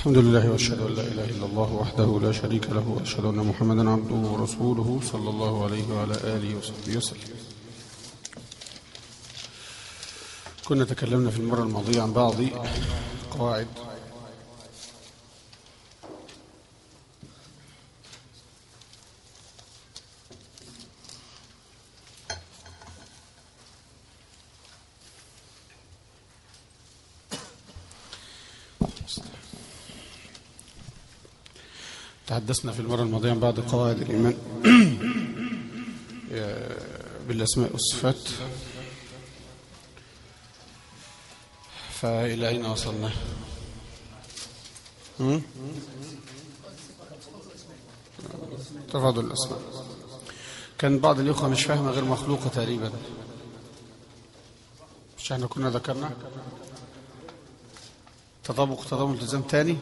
الحمد لله واشهد ان لا اله الا الله وحده لا شريك له واشهد ان محمدا عبده ورسوله صلى الله عليه وعلى اله وصحبه وسلم كنا تكلمنا في المره الماضيه عن بعض قواعد تحدثنا في المرة الماضية عن بعض قواعد الإيمان بالأسماء والصفات فإلى أين وصلنا هم؟ تفاضل الأسماء كان بعض الإخوة مش فاهمة غير مخلوقة تقريبا مش احنا كنا ذكرنا تطابق تضامن التزام تاني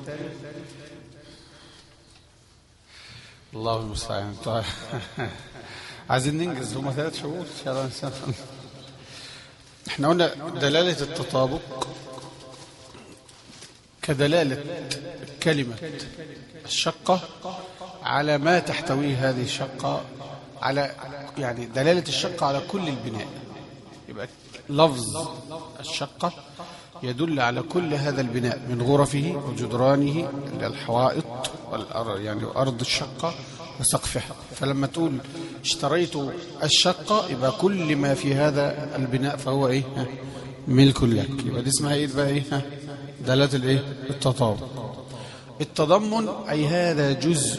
الله المستعان طيب عايزين ننجز هما ثلاث شهور ان شاء الله نسافر احنا قلنا دلالة التطابق كدلالة كلمة الشقة على ما تحتويه هذه الشقة على يعني دلالة الشقة على كل البناء يبقى لفظ الشقة يدل على كل هذا البناء من غرفه وجدرانه إلى الحوائط والأرض يعني أرض الشقة وسقفها فلما تقول اشتريت الشقة يبقى كل ما في هذا البناء فهو ايه ملك لك يبقى دي اسمها ايه بقى ايه دلالة الايه التطابق التضمن اي هذا جزء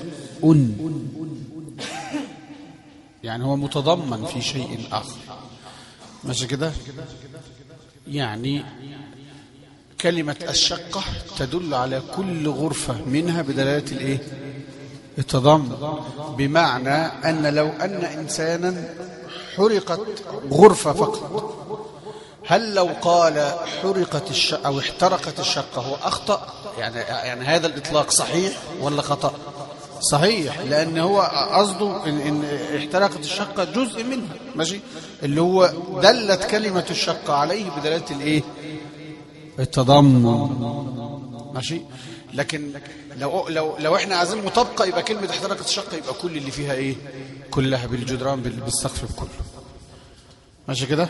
يعني هو متضمن في شيء اخر ماشي كده يعني كلمة الشقة تدل على كل غرفة منها بدلالة الايه التضمن بمعنى أن لو أن إنسانا حرقت غرفة فقط هل لو قال حرقت الشقة أو احترقت الشقة هو أخطأ يعني, يعني هذا الإطلاق صحيح ولا خطأ صحيح لأن هو قصده إن, إن احترقت الشقة جزء منها ماشي اللي هو دلت كلمة الشقة عليه بدلالة الإيه التضمن ماشي لكن لو لو لو احنا عايزين مطابقه يبقى كلمه احترقت الشقه يبقى كل اللي فيها ايه كلها بالجدران بالسقف بكله ماشي كده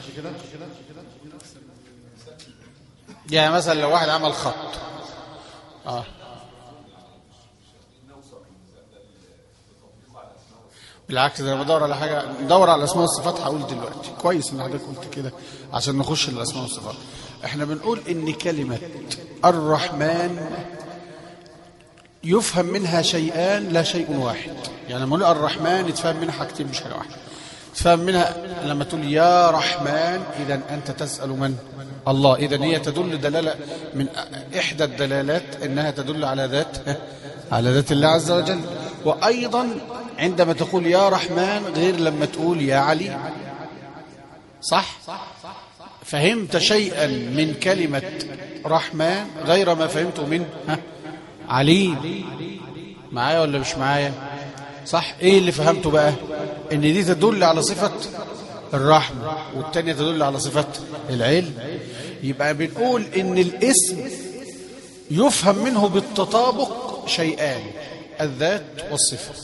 يعني مثلا لو واحد عمل خط اه بالعكس ده انا بدور على حاجه ندور على الاسماء والصفات هقول دلوقتي كويس ان حضرتك قلت كده عشان نخش الاسماء والصفات احنا بنقول ان كلمه الرحمن يفهم منها شيئان لا شيء واحد يعني لما نقول الرحمن يتفهم منها حاجتين مش حاجه واحده تفهم منها لما تقول يا رحمن اذا انت تسال من الله اذا هي تدل دلاله من احدى الدلالات انها تدل على ذات على ذات الله عز وجل وايضا عندما تقول يا رحمن غير لما تقول يا علي صح فهمت شيئا من كلمه رحمن غير ما فهمته من ها عليم معايا ولا مش معايا صح ايه اللي فهمته بقى ان دي تدل على صفة الرحمة والتانية تدل على صفة العلم يبقى بنقول ان الاسم يفهم منه بالتطابق شيئان الذات والصفة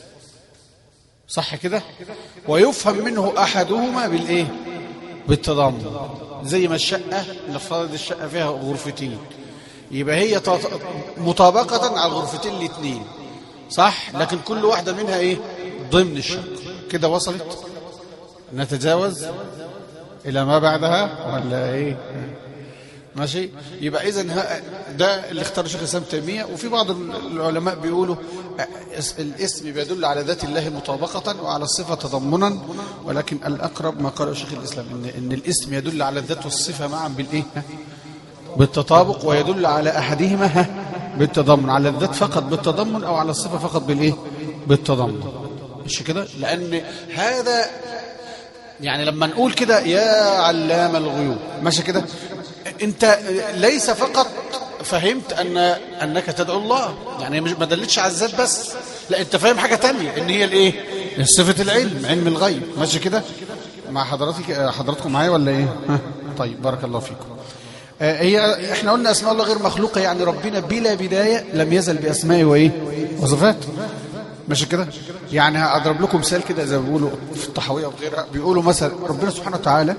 صح كده ويفهم منه احدهما بالايه بالتضامن زي ما الشقة نفترض الشقة فيها غرفتين يبقى هي مطابقة على الغرفتين الاثنين صح لكن كل واحدة منها ايه ضمن الشق كده وصلت نتجاوز الى ما بعدها ولا ايه ماشي يبقى اذا ده اللي اختار شيخ الاسلام تيميه وفي بعض العلماء بيقولوا الاسم بيدل على ذات الله مطابقة وعلى الصفة تضمنا ولكن الأقرب ما قاله شيخ الإسلام إن, إن الاسم يدل على الذات والصفة معا بالإيه بالتطابق ويدل على أحدهما بالتضمن على الذات فقط بالتضمن أو على الصفة فقط بالإيه بالتضمن مش كده لأن هذا يعني لما نقول كده يا علام الغيوب ماشي كده انت ليس فقط فهمت أن أنك تدعو الله يعني مش ما دلتش على الذات بس لا انت فاهم حاجة تانية ان هي الايه صفة العلم علم الغيب ماشي كده مع حضرتك حضراتكم معايا ولا ايه طيب بارك الله فيكم آه، هي احنا قلنا اسماء الله غير مخلوقه يعني ربنا بلا بدايه لم يزل باسمائه وايه وصفاته ماشي كده يعني هضرب لكم مثال كده زي ما بيقولوا في الطحاويه وغيرها بيقولوا مثلا ربنا سبحانه وتعالى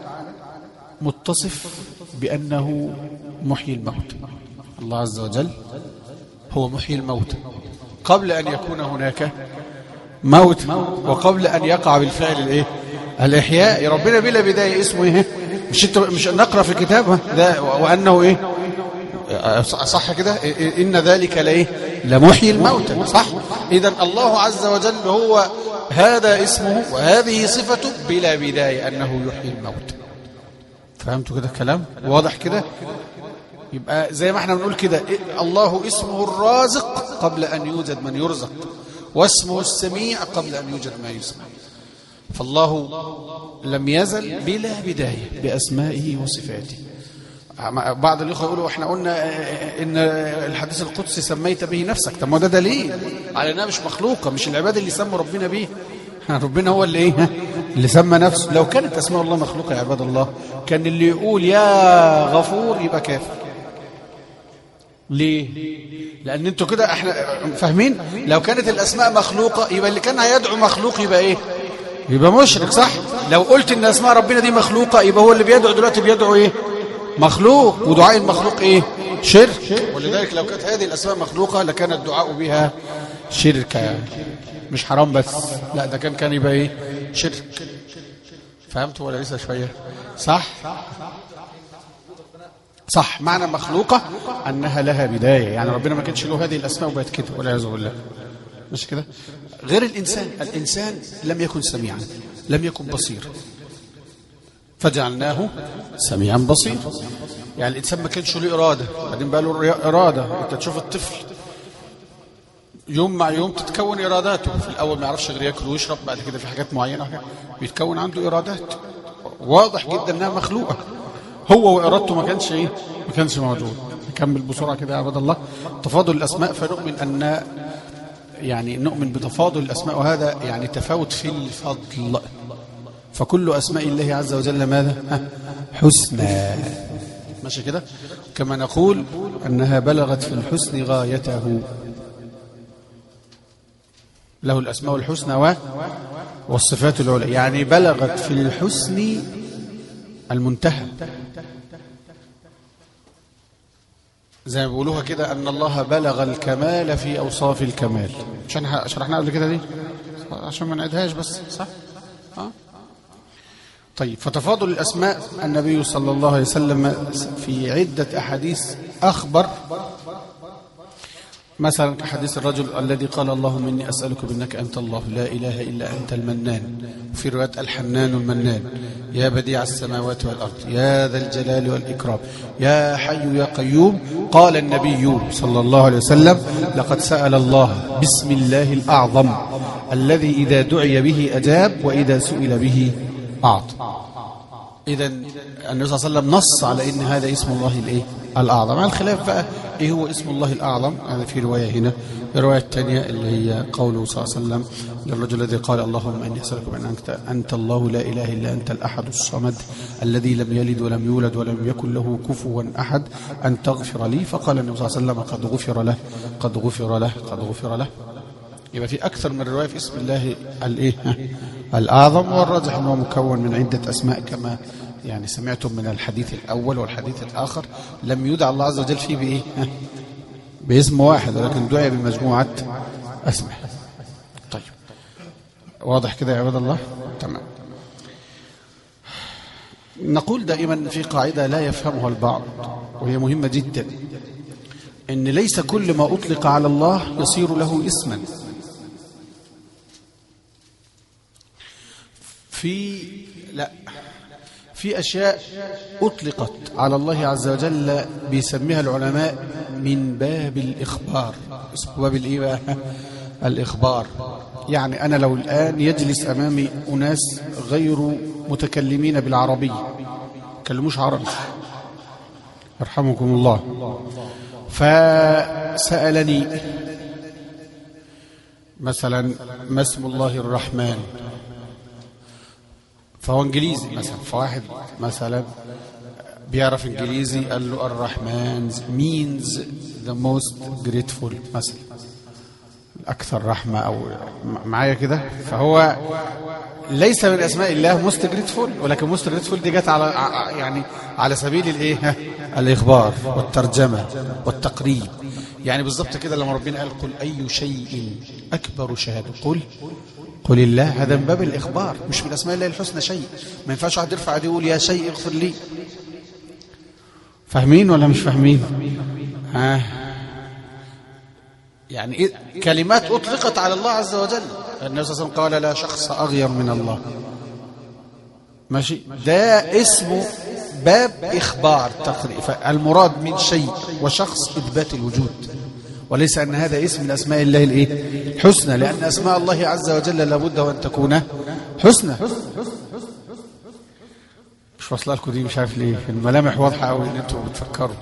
متصف بانه محيي الموت الله عز وجل هو محيي الموت قبل ان يكون هناك موت وقبل ان يقع بالفعل الايه الاحياء ربنا بلا بدايه اسمه ايه مش انت مش نقرا في الكتاب ده وانه ايه صح كده ان ذلك لايه لمحيي الموتى صح اذا الله عز وجل هو هذا اسمه وهذه صفته بلا بدايه انه يحيي الموت فهمتوا كده الكلام واضح كده يبقى زي ما احنا بنقول كده الله اسمه الرازق قبل ان يوجد من يرزق واسمه السميع قبل ان يوجد ما يسمع فالله لم يزل بلا بدايه باسمائه وصفاته بعض الاخوه يقولوا احنا قلنا ان الحديث القدسي سميت به نفسك طب ما ده دليل على انها مش مخلوقه مش العباد اللي سموا ربنا بيه ربنا هو اللي ايه اللي سمى نفسه لو كانت اسماء الله مخلوقه يا عباد الله كان اللي يقول يا غفور يبقى كافر ليه لان انتوا كده احنا فاهمين لو كانت الاسماء مخلوقه يبقى اللي كان هيدعو مخلوق يبقى ايه يبقى مشرك صح لو قلت ان اسماء ربنا دي مخلوقه يبقى هو اللي بيدعو دلوقتي بيدعو ايه مخلوق ودعاء المخلوق ايه شرك ولذلك لو كانت هذه الاسماء مخلوقه لكان الدعاء بها شركا مش حرام بس لا ده كان كان يبقى ايه شرك فهمت ولا لسه شويه صح صح معنى مخلوقة أنها لها بداية يعني ربنا ما كانش له هذه الأسماء وبقت كده والعياذ بالله مش كده غير الإنسان الإنسان لم يكن سميعا لم يكن بصيرا فجعلناه سميعا بصيرا يعني الإنسان ما كانش له إرادة بعدين بقى له إرادة أنت تشوف الطفل يوم مع يوم تتكون إراداته في الأول ما يعرفش غير ياكل ويشرب بعد كده في حاجات معينة بيتكون عنده إرادات واضح جدا أنها مخلوقة هو وإرادته ما كانش إيه ما كانش موجود نكمل بسرعة كده يا عباد الله تفاضل الأسماء فنؤمن أن يعني نؤمن بتفاضل الأسماء وهذا يعني تفاوت في الفضل فكل أسماء الله عز وجل ماذا حسنى ماشي كده كما نقول أنها بلغت في الحسن غايته له الأسماء الحسنى والصفات العلى يعني بلغت في الحسن المنتهى زي ما بيقولوها كده أن الله بلغ الكمال في أوصاف الكمال عشان شرحنا قبل كده دي عشان ما نعيدهاش بس صح أه؟ طيب فتفاضل الأسماء النبي صلى الله عليه وسلم في عدة أحاديث أخبر مثلا كحديث الرجل الذي قال اللهم إني أسألك بأنك أنت الله لا إله إلا أنت المنان في رواية الحنان المنان يا بديع السماوات والأرض يا ذا الجلال والإكرام يا حي يا قيوم قال النبي صلى الله عليه وسلم لقد سأل الله بسم الله الأعظم الذي إذا دعي به أجاب وإذا سئل به أعطى إذا النبي صلى الله عليه وسلم نص على إن هذا اسم الله الإيه؟ الأعظم على الخلاف بقى إيه هو اسم الله الأعظم هذا في رواية هنا الرواية الثانية اللي هي قوله صلى الله عليه وسلم للرجل الذي قال اللهم إني أسألك بأن أنت, أنت الله لا إله إلا أنت الأحد الصمد الذي لم يلد ولم يولد ولم يكن له كفوا أحد أن تغفر لي فقال النبي صلى الله عليه وسلم قد غفر له قد غفر له قد غفر له يبقى في أكثر من رواية في اسم الله الإيه الأعظم والراجح أنه مكون من عدة أسماء كما يعني سمعتم من الحديث الأول والحديث الآخر لم يدع الله عز وجل فيه بإيه باسم واحد ولكن دعي بمجموعة أسماء طيب واضح كده يا عباد الله تمام نقول دائما في قاعدة لا يفهمها البعض وهي مهمة جدا إن ليس كل ما أطلق على الله يصير له اسما في لا في أشياء أطلقت على الله عز وجل بيسميها العلماء من باب الإخبار اسمه باب الإيه بقى الإخبار يعني أنا لو الآن يجلس أمامي أناس غير متكلمين بالعربية كلموش عربي يرحمكم الله فسألني مثلا ما اسم الله الرحمن فهو انجليزي مثلا فواحد مثلا بيعرف انجليزي قال له الرحمن means the most grateful مثلا اكثر رحمه او معايا كده فهو ليس من اسماء الله موست جريتفول ولكن موست جريتفول دي جت على ع- يعني على سبيل الايه الاخبار والترجمه والتقريب يعني بالظبط كده لما ربنا قال قل اي شيء اكبر شهاده قل قل الله هذا من باب الاخبار مش من اسماء الله الحسنى شيء ما ينفعش واحد يرفع يده يقول يا شيء اغفر لي فاهمين ولا مش فاهمين ها يعني إيه؟ كلمات أطلقت على الله عز وجل النبي صلى الله عليه وسلم قال لا شخص أغير من الله ماشي ده اسمه باب إخبار تقريبا فالمراد من شيء وشخص إثبات الوجود وليس أن هذا اسم من أسماء الله الإيه؟ الحسنى لأن أسماء الله عز وجل لابد وأن تكون حسنى مش واصله لكم دي مش عارف ليه الملامح واضحة أوي إن أنتوا بتفكروا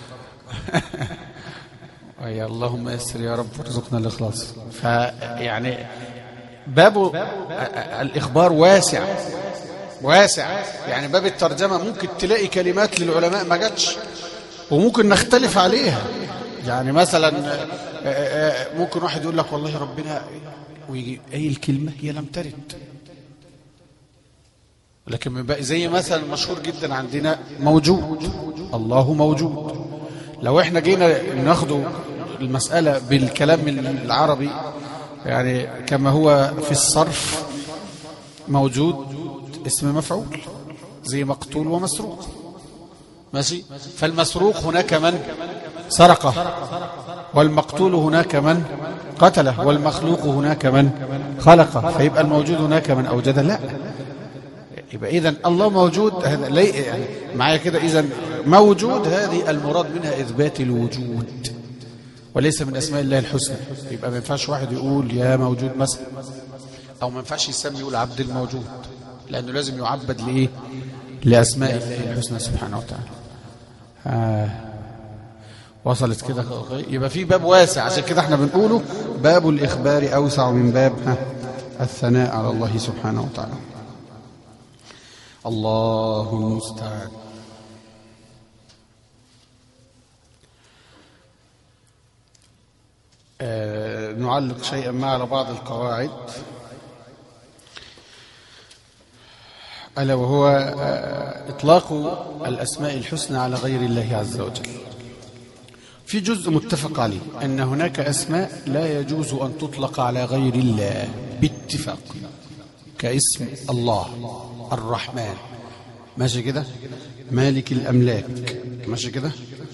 يا اللهم يسر يا رب وارزقنا الإخلاص فيعني باب الإخبار واسع واسع يعني باب الترجمة ممكن تلاقي كلمات للعلماء ما جاتش وممكن نختلف عليها يعني مثلا ممكن واحد يقول لك والله ربنا ويجي أي الكلمة هي لم ترد لكن من بقى زي مثلا مشهور جدا عندنا موجود الله موجود لو احنا جينا ناخده المسألة بالكلام العربي يعني كما هو في الصرف موجود اسم مفعول زي مقتول ومسروق ماشي فالمسروق هناك من سرقه والمقتول هناك من قتله والمخلوق هناك من خلقه فيبقى الموجود هناك من أوجده لا يبقى إذا الله موجود هذا لي يعني معايا كده إذا موجود هذه المراد منها إثبات الوجود وليس من أسماء الله الحسنى يبقى ما ينفعش واحد يقول يا موجود مثلا أو ما ينفعش يسمي يقول عبد الموجود لأنه لازم يعبد لإيه لأسماء الله الحسنى سبحانه وتعالى آه. وصلت كده يبقى في باب واسع عشان كده احنا بنقوله باب الإخبار أوسع من باب ها الثناء على الله سبحانه وتعالى الله المستعان آه نعلق شيئا ما على بعض القواعد ألا وهو آه إطلاق الأسماء الحسنى على غير الله عز وجل في جزء متفق عليه أن هناك أسماء لا يجوز أن تطلق على غير الله باتفاق كاسم الله الرحمن ماشي كده مالك الأملاك ماشي كده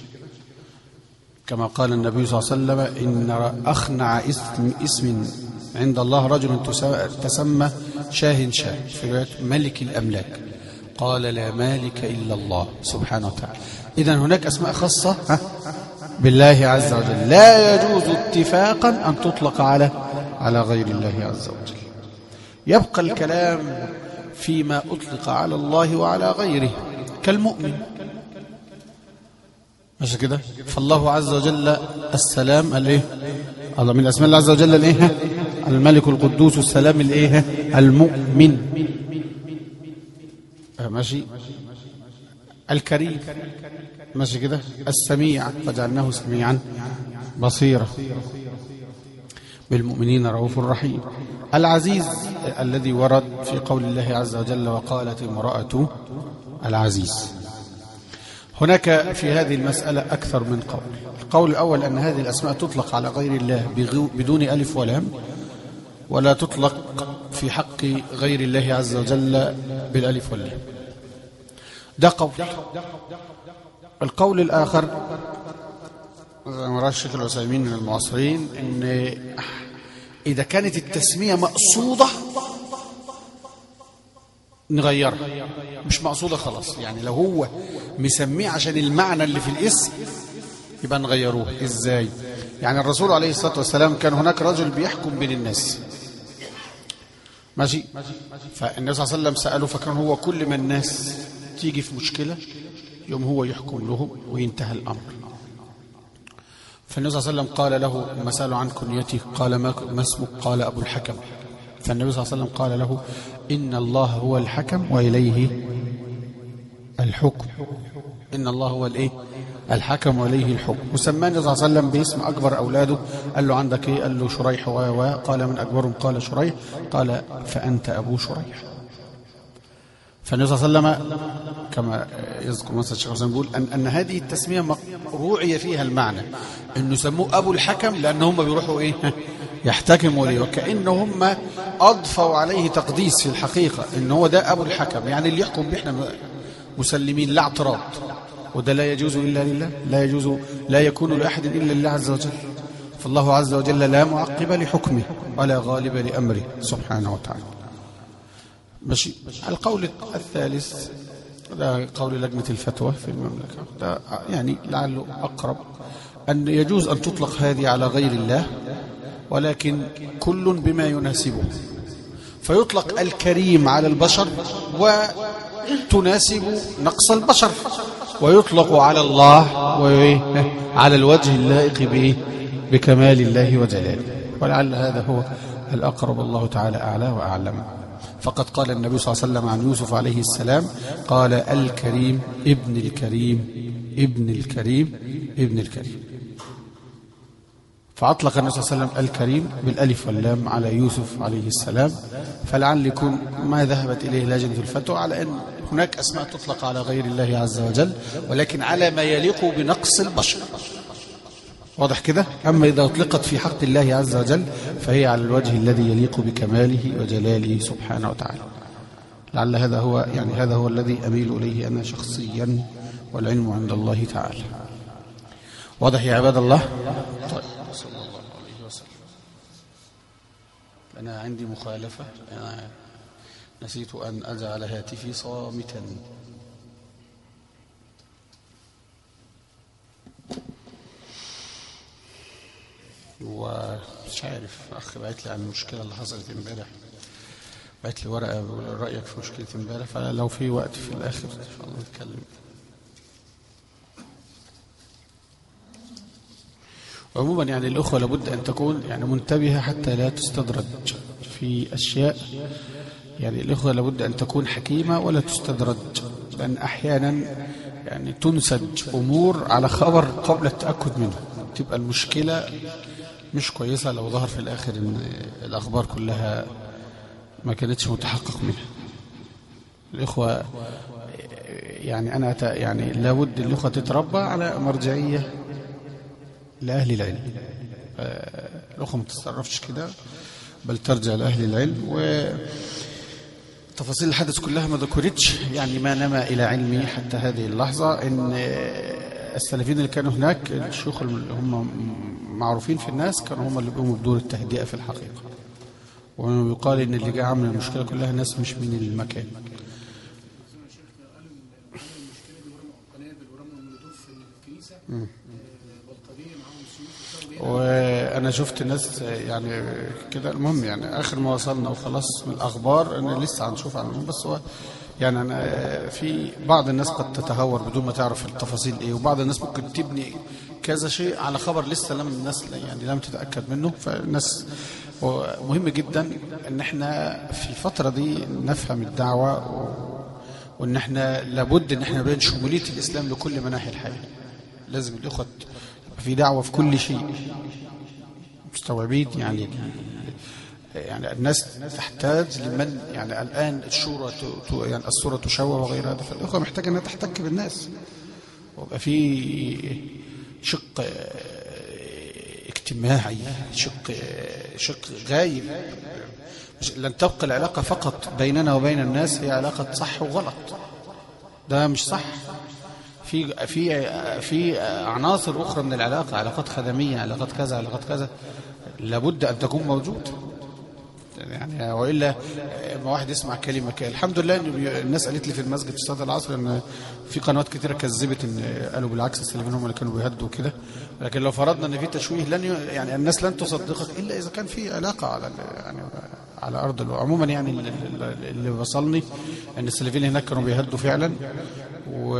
كما قال النبي صلى الله عليه وسلم إن أخنع اسم, اسم عند الله رجل تسمى شاه شاه في رواية ملك الأملاك قال لا مالك إلا الله سبحانه وتعالى إذا هناك أسماء خاصة ها بالله عز وجل لا يجوز اتفاقا أن تطلق على على غير الله عز وجل يبقى الكلام فيما أطلق على الله وعلى غيره كالمؤمن ماشي كده فالله عز وجل السلام الايه الله من اسماء الله عز وجل الايه الملك القدوس السلام الايه المؤمن ماشي الكريم ماشي كده السميع فجعلناه سميعا بصيرا بالمؤمنين رؤوف رحيم العزيز الذي ورد في قول الله عز وجل وقالت امرأة العزيز هناك في هذه المسألة أكثر من قول القول الأول أن هذه الأسماء تطلق على غير الله بدون ألف ولام ولا تطلق في حق غير الله عز وجل بالألف واللام ده قول القول الآخر مراد الشيخ العثيمين من المعاصرين ان إذا كانت التسمية مقصودة نغيرها مش مقصودة خلاص يعني لو هو مسميه عشان المعنى اللي في الاسم يبقى نغيروه ازاي يعني الرسول عليه الصلاة والسلام كان هناك رجل بيحكم بين الناس ماشي فالنبي صلى الله عليه وسلم سأله فكان هو كل ما الناس تيجي في مشكلة يوم هو يحكم لهم وينتهى الأمر فالنبي صلى الله عليه وسلم قال له ما سألوا عن كنيته قال ما اسمك قال أبو الحكم فالنبي صلى الله عليه وسلم قال له إن الله هو الحكم وإليه الحكم إن الله هو الإيه الحكم وليه الحكم وسماني صلى الله عليه وسلم باسم أكبر أولاده قال له عندك إيه قال له شريح و و قال من أكبرهم قال شريح قال فأنت أبو شريح فالنبي صلى الله عليه وسلم كما يذكر مثلا الشيخ حسين بيقول أن, أن هذه التسمية روعي فيها المعنى أنه سموه أبو الحكم لأن هم بيروحوا إيه يحتكموا ليه وكأن هم أضفوا عليه تقديس في الحقيقة أن هو ده أبو الحكم يعني اللي يحكم به احنا مسلمين لا اعتراض وده لا يجوز إلا لله لا يجوز لا يكون لأحد إلا لله عز وجل فالله عز وجل لا معقب لحكمه ولا غالب لأمره سبحانه وتعالى ماشي القول الثالث ده قول لجنة الفتوى في المملكة ده يعني لعله أقرب أن يجوز أن تطلق هذه على غير الله ولكن كل بما يناسبه فيطلق الكريم على البشر وتناسب نقص البشر ويطلق على الله على الوجه اللائق به بكمال الله وجلاله ولعل هذا هو الأقرب الله تعالى أعلى وأعلم فقد قال النبي صلى الله عليه وسلم عن يوسف عليه السلام قال الكريم ابن الكريم ابن الكريم ابن الكريم فأطلق النبي صلى الله عليه وسلم الكريم بالألف واللام على يوسف عليه السلام فلعل يكون ما ذهبت إليه لجنة الفتوى على أن هناك أسماء تطلق على غير الله عز وجل ولكن على ما يليق بنقص البشر واضح كده أما إذا أطلقت في حق الله عز وجل فهي على الوجه الذي يليق بكماله وجلاله سبحانه وتعالى لعل هذا هو يعني هذا هو الذي أميل إليه أنا شخصيا والعلم عند الله تعالى واضح يا عباد الله طيب صلى الله عليه وسلم أنا عندي مخالفة أنا نسيت أن أجعل هاتفي صامتا ومش عارف أخ بعت لي عن المشكلة اللي حصلت امبارح بعت لي ورقة بيقول رأيك في مشكلة امبارح فلو في وقت في الآخر إن شاء الله نتكلم عموما يعني الأخوة لابد أن تكون يعني منتبهة حتى لا تستدرج في أشياء يعني الأخوة لابد أن تكون حكيمة ولا تستدرج لأن أحيانا يعني تنسج أمور على خبر قبل التأكد منه تبقى المشكلة مش كويسة لو ظهر في الآخر أن الأخبار كلها ما كانتش متحقق منها الإخوة يعني أنا يعني لابد الإخوة تتربى على مرجعية لأهل العلم الأخوة ما تتصرفش كده بل ترجع لأهل العلم وتفاصيل الحدث كلها ما ذكرتش يعني ما نما إلى علمي حتى هذه اللحظة إن السلفيين اللي كانوا هناك الشيوخ اللي هم معروفين في الناس كانوا هم اللي بيقوموا بدور التهدئة في الحقيقة ويقال إن اللي جاء عمل المشكلة كلها ناس مش من المكان م. وانا شفت ناس يعني كده المهم يعني اخر ما وصلنا وخلاص من الاخبار ان لسه هنشوف عنهم بس هو يعني انا في بعض الناس قد تتهور بدون ما تعرف التفاصيل ايه وبعض الناس ممكن تبني كذا شيء على خبر لسه لم الناس يعني لم تتاكد منه فالناس مهم جدا ان احنا في الفتره دي نفهم الدعوه وان احنا لابد ان احنا نبين شموليه الاسلام لكل مناحي الحياه لازم الاخوه في دعوة في كل شيء مستوعبين يعني يعني الناس تحتاج لمن يعني الآن الشورى يعني الصورة تشوه وغير هذا فالأخوة محتاجة أنها تحتك بالناس ويبقى في شق اجتماعي شق شق غايب لن تبقى العلاقة فقط بيننا وبين الناس هي علاقة صح وغلط ده مش صح في في في عناصر اخرى من العلاقه علاقات خدميه علاقات كذا علاقات كذا لابد ان تكون موجود يعني والا ما واحد يسمع كلمه كده الحمد لله ان الناس قالت لي في المسجد في صلاه العصر ان في قنوات كثيره كذبت ان قالوا بالعكس السلفيين هم اللي كانوا بيهدوا كده لكن لو فرضنا ان في تشويه لن يعني الناس لن تصدقك الا اذا كان في علاقه على يعني على ارض الواقع عموما يعني اللي وصلني ان السلفيين هناك كانوا بيهدوا فعلا و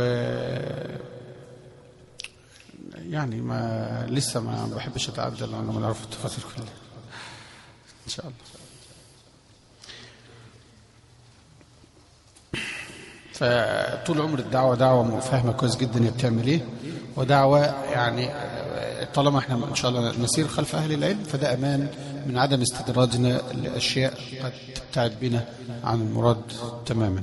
يعني ما لسه ما بحبش اتعدى لانه ما نعرف التفاصيل كلها ان شاء الله فطول عمر الدعوة دعوة فاهمة كويس جدا هي بتعمل ايه ودعوة يعني طالما احنا ان شاء الله نسير خلف اهل العلم فده امان من عدم استدراجنا لاشياء قد تبتعد بنا عن المراد تماما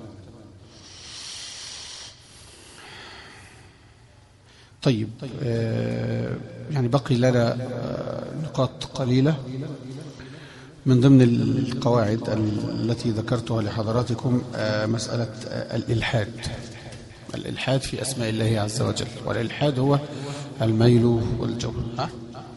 طيب آه يعني بقي لنا آه نقاط قليلة من ضمن القواعد التي ذكرتها لحضراتكم آه مسألة الإلحاد الإلحاد في أسماء الله عز وجل والإلحاد هو الميل والجو ها؟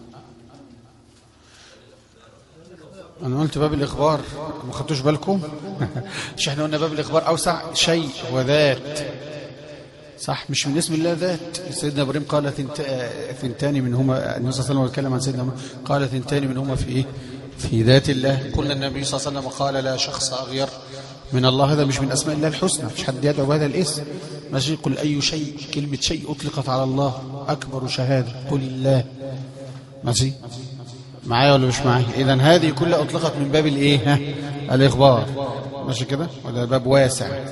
أنا قلت باب الإخبار ما خدتوش بالكم مش احنا قلنا باب الإخبار أوسع شيء وذات صح مش من اسم الله ذات سيدنا ابراهيم قال ثنتان منهما النبي صلى الله عليه وسلم اتكلم عن سيدنا قال ثنتان منهما في ايه في ذات الله قلنا النبي صلى الله عليه وسلم قال لا شخص اغير من الله هذا مش من اسماء الله الحسنى مش حد يدعو بهذا الاسم ماشي قل اي شيء كلمه شيء اطلقت على الله اكبر شهاده قل الله ماشي معايا ولا مش معايا اذا هذه كلها اطلقت من باب الايه ها الاخبار ماشي كده ولا باب واسع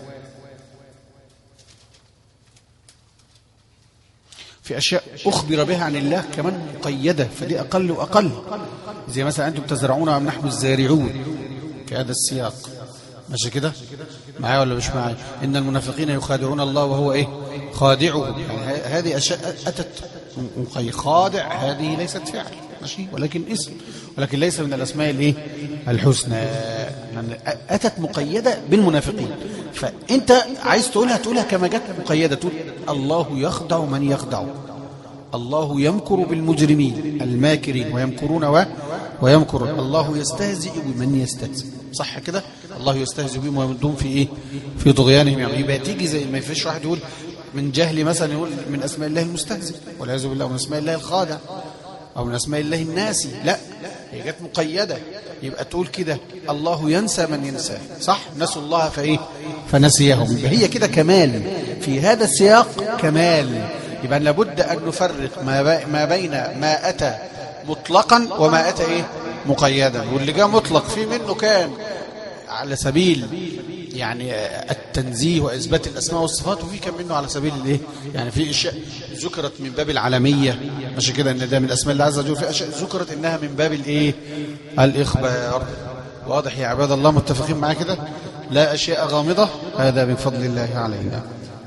في أشياء أخبر بها عن الله كمان مقيدة فدي أقل وأقل زي مثلا أنتم تزرعون أم نحن الزارعون في هذا السياق ماشي كده معايا ولا مش معايا إن المنافقين يخادعون الله وهو إيه خادعهم يعني هذه أشياء أتت مقي خادع هذه ليست فعل ماشي ولكن اسم ولكن ليس من الأسماء الإيه الحسنى يعني أتت مقيدة بالمنافقين فأنت عايز تقولها تقولها كما جت مقيدة تقول الله يخدع من يخدع الله يمكر بالمجرمين الماكرين ويمكرون و ويمكرون الله يستهزئ بمن يستهزئ صح كده الله يستهزئ بهم ويمدون في ايه في طغيانهم يعني يبقى تيجي زي ما يفيش واحد يقول من جهل مثلا يقول من اسماء الله المستهزئ والعياذ بالله من اسماء الله الخادع او من اسماء الله الناسي لا هي جت مقيده يبقى تقول كده الله ينسى من ينساه صح نسوا الله فايه فنسيهم يبقى هي كده كمال في هذا السياق كمال يبقى لابد ان نفرق ما ما بين ما اتى مطلقا وما اتى ايه مقيدا واللي جاء مطلق في منه كان على سبيل يعني التنزيه واثبات الاسماء والصفات وفي كان منه على سبيل الايه يعني في اشياء ذكرت من باب العالميه ماشي كده ان ده من اسماء الله عز وجل في اشياء ذكرت انها من باب الايه الاخبار واضح يا عباد الله متفقين معايا كده لا اشياء غامضه هذا من فضل الله علينا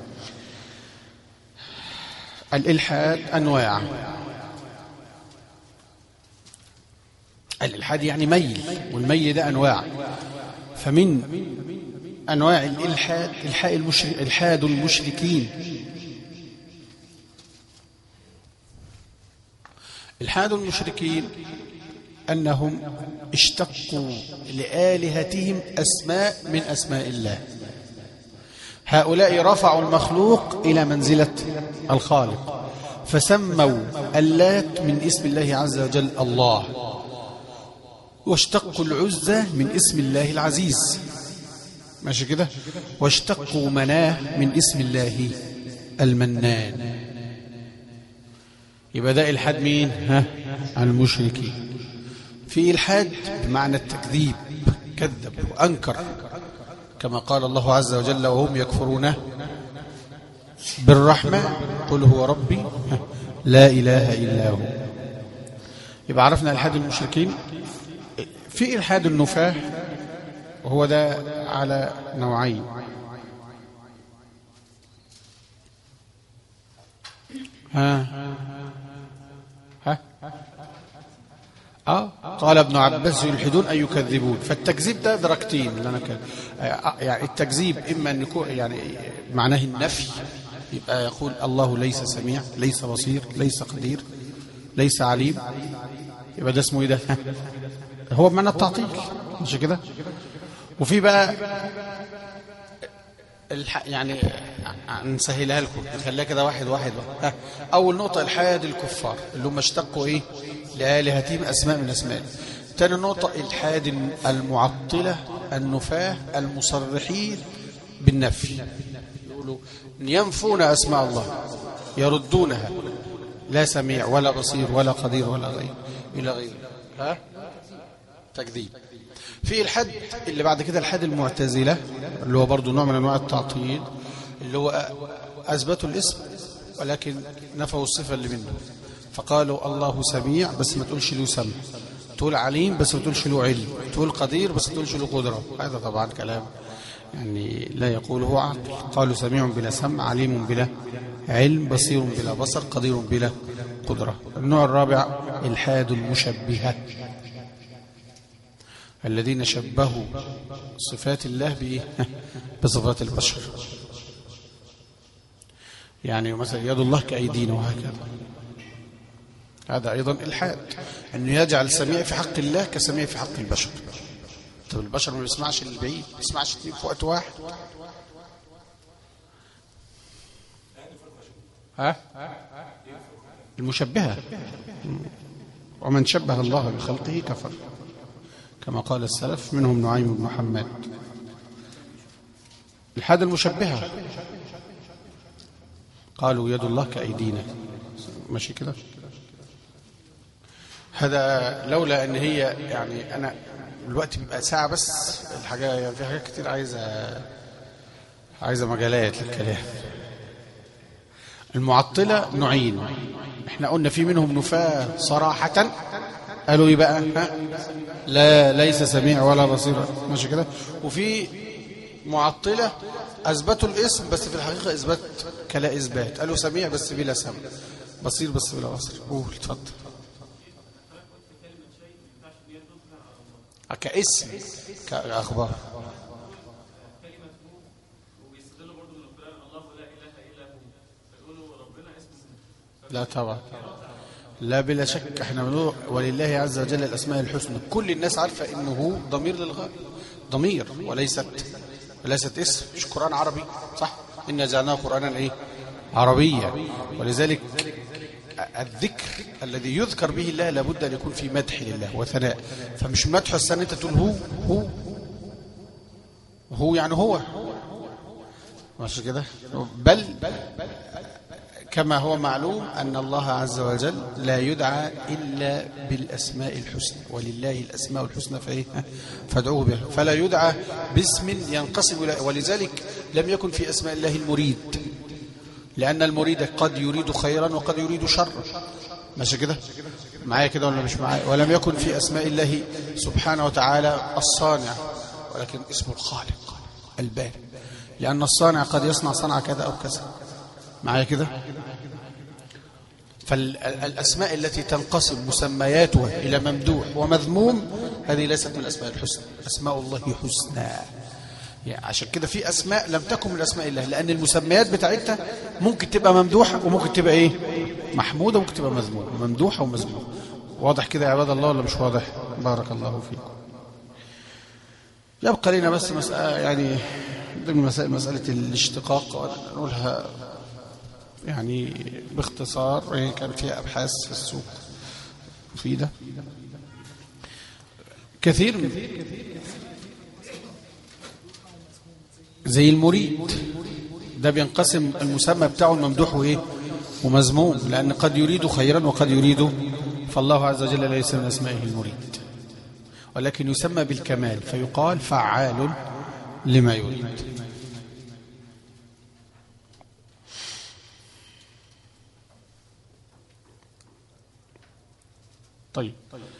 الالحاد انواع الالحاد يعني ميل والميل ده انواع فمن أنواع الإلحاد إلحاد, المشرك إلحاد المشركين إلحاد المشركين أنهم اشتقوا لآلهتهم أسماء من أسماء الله هؤلاء رفعوا المخلوق إلى منزلة الخالق فسموا اللات من اسم الله عز وجل الله واشتقوا العزة من اسم الله العزيز ماشي كده واشتقوا مناه من اسم الله المنان يبقى ده الحاد مين ها المشركين في الحاد بمعنى التكذيب كذب وانكر كما قال الله عز وجل وهم يكفرون بالرحمن قل هو ربي لا اله الا هو يبقى عرفنا الحاد المشركين في الحاد النفاه وهو ده على نوعين ها ها اه قال ابن عباس يلحدون أي يكذبون فالتكذيب ده درجتين اللي انا كان يعني التكذيب اما ان يكون يعني معناه النفي يبقى يقول الله ليس سميع ليس بصير ليس قدير ليس عليم يبقى ده اسمه ايه ده هو بمعنى التعطيل مش كده وفي بقى الح... يعني نسهلها لكم نخليها كده واحد واحد بقى. اول نقطه الحاد الكفار اللي هم اشتقوا ايه لالهتهم اسماء من اسماء ثاني نقطه الحاد المعطله النفاه المصرحين بالنفي يقولوا ينفون اسماء الله يردونها لا سميع ولا بصير ولا قدير ولا غير الى غيره ها تكذيب في الحد اللي بعد كده الحد المعتزلة اللي هو برضو نوع من أنواع التعطيل اللي هو أثبتوا الاسم ولكن نفوا الصفة اللي منه فقالوا الله سميع بس ما تقولش له سمع تقول عليم بس ما تقولش له علم تقول قدير بس ما تقولش له قدرة هذا طبعا كلام يعني لا يقوله عقل قالوا سميع بلا سمع عليم بلا علم بصير بلا بصر قدير بلا قدرة النوع الرابع الحاد المشبهة الذين شبهوا صفات الله بإيه؟ بصفات البشر يعني مثلا يد الله كأيدينا وهكذا هذا أيضا إلحاد أنه يجعل السميع في حق الله كسميع في حق البشر طب البشر ما بيسمعش البعيد ما بيسمعش اثنين في وقت واحد ها المشبهة ومن شبه الله بخلقه كفر كما قال السلف منهم نعيم بن محمد الحاد المشبهة قالوا يد الله كأيدينا ماشي كده هذا لولا ان هي يعني انا الوقت بيبقى ساعة بس الحاجة يعني في حاجات كتير عايزة عايزة مجالات للكلام المعطلة نوعين احنا قلنا في منهم نفاة صراحة قالوا ايه بقى ها؟ لا ليس سميع ولا بصير ماشي كده وفي معطلة اثبتوا الاسم بس في الحقيقة اثبات كلا اثبات قالوا سميع بس بلا سمع بصير بس بلا بصر قول اتفضل كاسم كاخبار لا طبعا لا بلا شك احنا بنقول ولله عز وجل الاسماء الحسنى كل الناس عارفه انه هو ضمير للغايه ضمير وليست وليست اسم مش قران عربي صح ان جعلناه قرانا ايه عربيا ولذلك الذكر الذي يذكر به الله لابد ان يكون في مدح لله وثناء فمش مدح السنه انت تقول هو هو هو يعني هو ماشي كده بل كما هو معلوم أن الله عز وجل لا يدعى إلا بالأسماء الحسنى ولله الأسماء الحسنى فإيه فادعوه بها فلا يدعى باسم ينقسم إلى ولذلك لم يكن في أسماء الله المريد لأن المريد قد يريد خيرا وقد يريد شرا ماشي كده معايا كده ولا مش معايا ولم يكن في أسماء الله سبحانه وتعالى الصانع ولكن اسمه الخالق البارئ لأن الصانع قد يصنع صنع كذا أو كذا معايا كده فالأسماء التي تنقسم مسمياتها إلى ممدوح ومذموم هذه ليست من الأسماء الحسنى أسماء الله حسنى يعني عشان كده في أسماء لم تكن من أسماء الله لأن المسميات بتاعتها ممكن تبقى ممدوحة وممكن تبقى إيه محمودة وممكن تبقى مذمومة ممدوحة ومذمومة واضح كده يا عباد الله ولا مش واضح بارك الله فيكم يبقى لنا بس مسألة يعني ضمن مسائل مسألة الاشتقاق نقولها يعني باختصار وهي كان فيها أبحاث في السوق مفيدة كثير من زي المريد ده بينقسم المسمى بتاعه الممدوح وايه ومذموم لأن قد يريد خيرا وقد يريد فالله عز وجل ليس من أسمائه المريد ولكن يسمى بالكمال فيقال فعال لما يريد طيب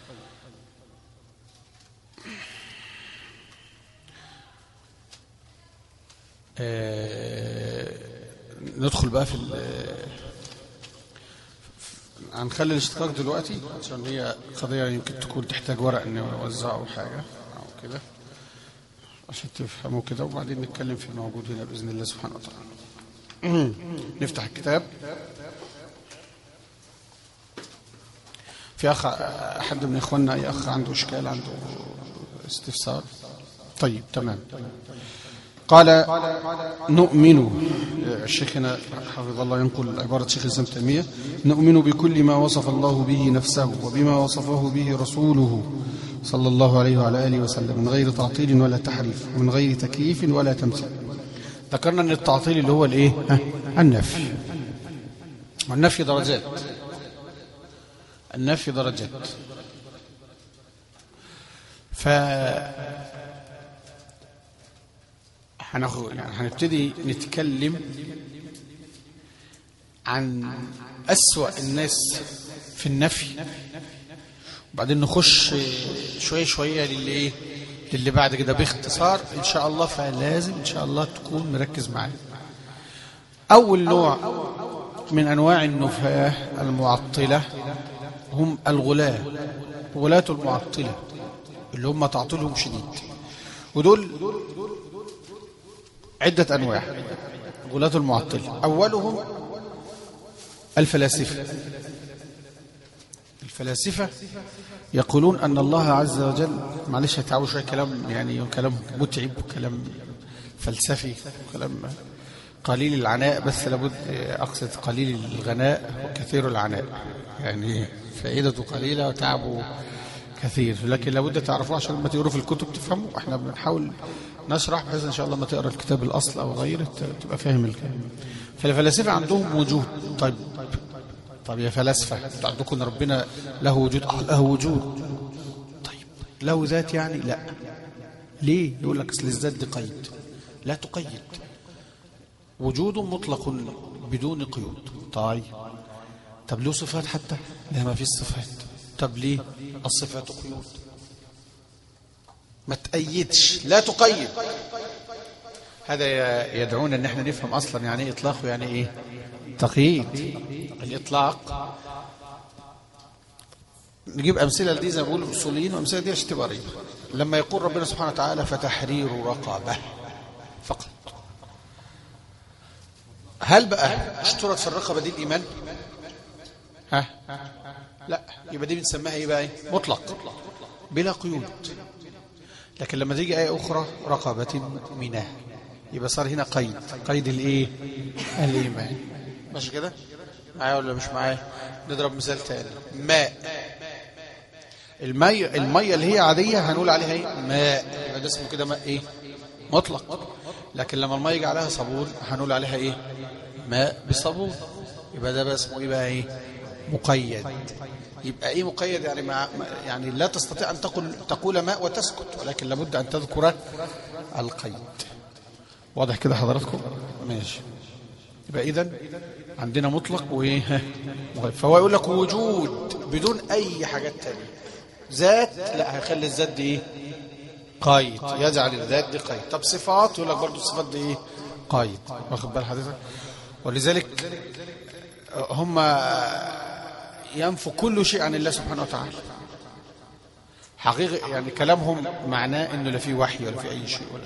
آه ندخل بقى في هنخلي الاشتقاق دلوقتي عشان هي قضية يمكن تكون تحتاج ورق نوزعه حاجة أو كده عشان تفهموا كده وبعدين نتكلم في الموجود هنا بإذن الله سبحانه وتعالى نفتح الكتاب في أخ أحد من إخواننا أي أخ عنده إشكال عنده استفسار طيب تمام قال نؤمن شيخنا حفظ الله ينقل عبارة شيخ الإسلام تيمية نؤمن بكل ما وصف الله به نفسه وبما وصفه به رسوله صلى الله عليه وعلى آله وسلم من غير تعطيل ولا تحريف ومن غير تكييف ولا تمثيل ذكرنا أن التعطيل اللي هو الإيه النفي والنفي درجات النفي درجات ف هناخد يعني هنبتدي نتكلم عن أسوأ الناس في النفي وبعدين نخش شوية شوية للي إيه للي بعد كده باختصار إن شاء الله فلازم إن شاء الله تكون مركز معايا أول نوع من أنواع النفاة المعطلة هم الغلاة غلاة المعطلة اللي هم تعطيلهم شديد ودول عدة أنواع غلاة المعطلة أولهم الفلاسفة الفلاسفة يقولون أن الله عز وجل معلش هتعبوا شوية كلام يعني كلام متعب وكلام فلسفي وكلام قليل العناء بس لابد أقصد قليل الغناء وكثير العناء يعني فائدته قليلة وتعبه كثير لكن لابد تعرفوه عشان لما تقروا في الكتب تفهموا احنا بنحاول نشرح بحيث ان شاء الله ما تقرا الكتاب الاصل او غيره تبقى فاهم الكلام فالفلاسفه عندهم وجود طيب طيب يا فلاسفه انتوا عندكم ان ربنا له وجود اه له وجود طيب له ذات يعني لا ليه يقول لك اصل الذات دي قيد لا تقيد وجود مطلق بدون قيود طيب طب له صفات حتى لا ما فيش صفات طب ليه الصفات قيود ما تأيدش لا تقيد هذا يدعونا ان احنا نفهم اصلا يعني ايه اطلاق ويعني ايه تقييد الاطلاق نجيب امثله لدي زي ما بيقولوا الاصوليين وامثله دي عشان تبقى قريبه لما يقول ربنا سبحانه وتعالى فتحرير رقبه فقط هل بقى اشترط في الرقبه دي الايمان ها لا يبقى دي بنسميها ايه بقى ايه مطلق بلا قيود لكن لما تيجي آية أخرى رقبة مؤمنة يبقى صار هنا قيد قيد الإيه الإيمان ماشي كده معايا ولا مش معايا نضرب مثال تاني ماء المية المية اللي هي عادية هنقول عليها ايه ماء يبقى ده اسمه كده ماء ايه مطلق لكن لما المية يجي عليها صابون هنقول عليها ايه ماء بصابون يبقى ده بقى اسمه ايه بقى ايه مقيد يبقى ايه مقيد يعني مع يعني لا تستطيع ان تقول تقول ماء وتسكت ولكن لابد ان تذكر القيد واضح كده حضراتكم ماشي يبقى اذا عندنا مطلق وايه فهو يقول لك وجود بدون اي حاجات تانية ذات لا هيخلي الذات دي ايه قيد يجعل الذات دي قيد طب صفات يقول لك برضه الصفات دي ايه قيد واخد بال حضرتك ولذلك هم ينفوا كل شيء عن الله سبحانه وتعالى حقيقة يعني كلامهم معناه انه لا في وحي ولا في اي شيء ولا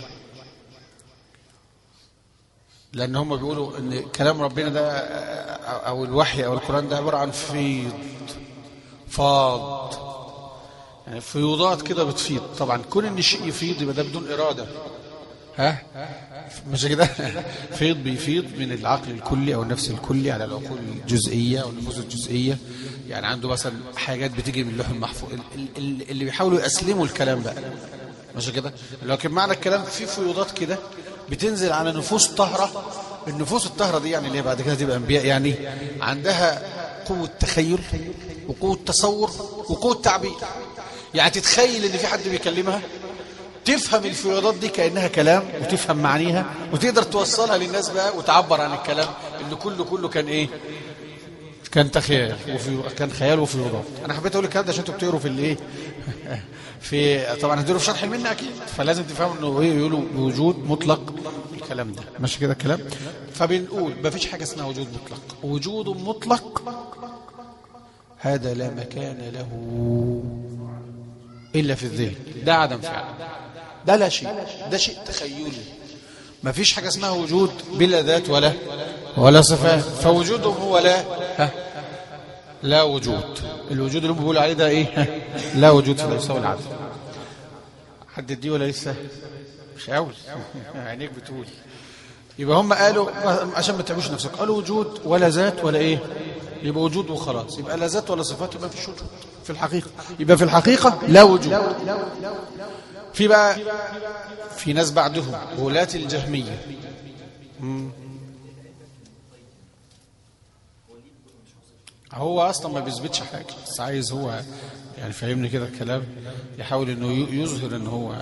لان هم بيقولوا ان كلام ربنا ده او الوحي او القرآن ده عبارة عن فيض فاض يعني فيوضات كده بتفيض طبعا كون ان الشيء يفيض يبقى ده بدون ارادة ها مش كده فيض بيفيض من العقل الكلي او النفس الكلي على العقول الجزئيه او النفوس الجزئيه يعني عنده مثلا حاجات بتيجي من اللوح المحفوظ اللي بيحاولوا يسلموا الكلام بقى مش كده لكن معنى الكلام في فيوضات كده بتنزل على نفوس طهره النفوس الطهره دي يعني اللي بعد كده تبقى انبياء يعني عندها قوه تخيل وقوه تصور وقوه تعبير يعني تتخيل ان في حد بيكلمها تفهم الفيوضات دي كأنها كلام وتفهم معانيها وتقدر توصلها للناس بقى وتعبر عن الكلام اللي كله كله كان ايه كان تخيل وفي كان خيال وفيوضات انا حبيت اقول الكلام ده عشان انتوا بتقروا في الايه في طبعا هتقروا في شرح المنه اكيد فلازم تفهموا انه ايه يقولوا بوجود مطلق الكلام ده ماشي كده الكلام فبنقول ما فيش حاجه اسمها وجود مطلق وجود مطلق هذا لا مكان له الا في الذهن ده عدم فعل ده لا شيء ده شيء تخيلي ما فيش حاجة اسمها وجود بلا ذات ولا ولا صفات فوجوده هو لا ها لا وجود الوجود اللي هم بيقولوا عليه ده ايه ها لا وجود في يساوي العدم حد دي ولا لسه مش قوي عينيك بتقول يبقى هم قالوا عشان ما تعبوش نفسك قالوا وجود ولا ذات ولا ايه يبقى وجود وخلاص يبقى لا ذات ولا صفات يبقى فيش وجود في الحقيقة يبقى في الحقيقة لا وجود في بقى في ناس بعدهم ولاة الجهمية هو اصلا ما بيثبتش حاجه بس عايز هو يعني فهمني كده الكلام يحاول انه ي- يظهر ان هو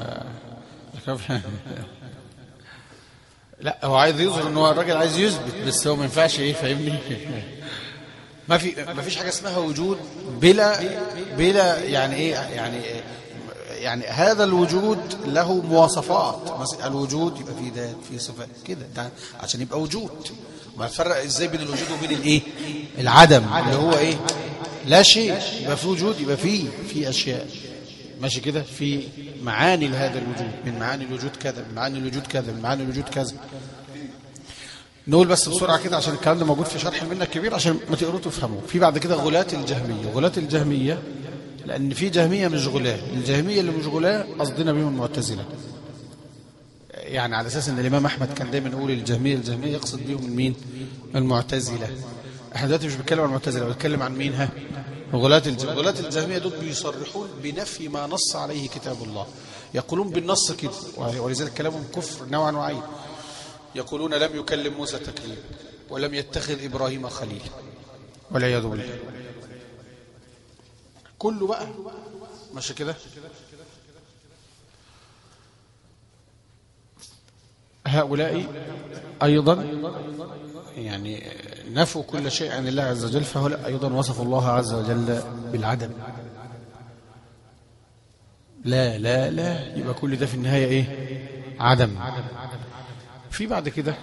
لا هو عايز يظهر ان هو الراجل عايز يثبت بس هو ما ينفعش ايه فاهمني ما في ما فيش حاجه اسمها وجود بلا بلا يعني ايه يعني يعني هذا الوجود له مواصفات مثلا الوجود يبقى فيه ذات فيه صفات كده ده عشان يبقى وجود ما نفرق ازاي بين الوجود وبين الايه العدم اللي هو ايه لا شيء يبقى في وجود يبقى فيه في اشياء ماشي كده في معاني لهذا الوجود من معاني الوجود كذا من معاني الوجود كذا من معاني الوجود كذا نقول بس بسرعة كده عشان الكلام ده موجود في شرح المنة الكبير عشان ما تقروا تفهموا في بعد كده غلاة الجهمية غلاة الجهمية لأن في جهمية مش غلاة الجهمية اللي مش غلاة قصدنا بهم المعتزلة يعني على أساس أن الإمام أحمد كان دايما يقول الجهمية الجهمية يقصد بهم مين المعتزلة احنا دلوقتي مش بنتكلم عن المعتزلة بنتكلم عن مين ها غلاة الجهمية غلاة الجهمية دول بيصرحون بنفي ما نص عليه كتاب الله يقولون بالنص كده ولذلك كلامهم كفر نوعا وعين يقولون لم يكلم موسى تكليم ولم يتخذ إبراهيم خليلا والعياذ بالله كله بقى ماشي كده هؤلاء أيضا يعني نفوا كل شيء عن الله عز وجل فهؤلاء أيضا وصفوا الله عز وجل بالعدم لا لا لا يبقى كل ده في النهاية إيه عدم في بعد كده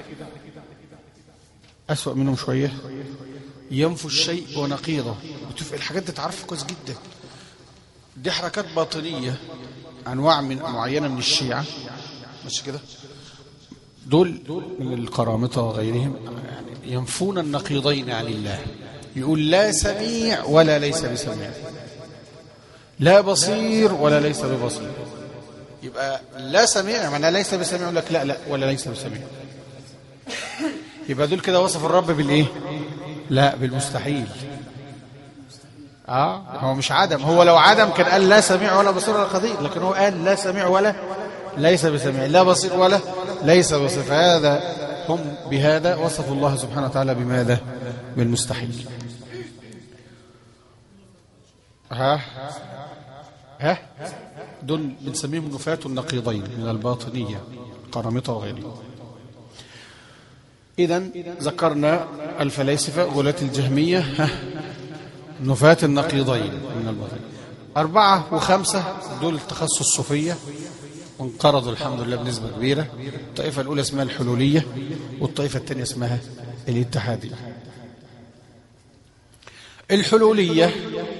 أسوأ منهم شوية ينفوا الشيء ونقيضه وتف... الحاجات دي تعرف كويس جدا دي حركات باطنية أنواع من معينة من الشيعة مش كده دول من القرامطة وغيرهم يعني ينفون النقيضين عن الله يقول لا سميع ولا ليس بسميع لا بصير ولا ليس ببصير يبقى لا سميع معناه ليس بسميع يقول لك لا لا ولا ليس بسميع يبقى دول كده وصف الرب بالايه لا بالمستحيل اه هو مش عدم هو لو عدم كان قال لا سميع ولا بصير ولا قدير لكن هو قال لا سميع ولا ليس بسميع لا بصير ولا ليس بصير فهذا هم بهذا وصفوا الله سبحانه وتعالى بماذا بالمستحيل ها ها دول بنسميهم نفاة النقيضين من الباطنية قرامطة وغيرهم إذا ذكرنا الفلاسفة غلاة الجهمية ها نفاة النقيضين من الباطنية أربعة وخمسة دول تخصص الصوفية وانقرضوا الحمد لله بنسبة كبيرة الطائفة الأولى اسمها الحلولية والطائفة الثانية اسمها الاتحادية الحلولية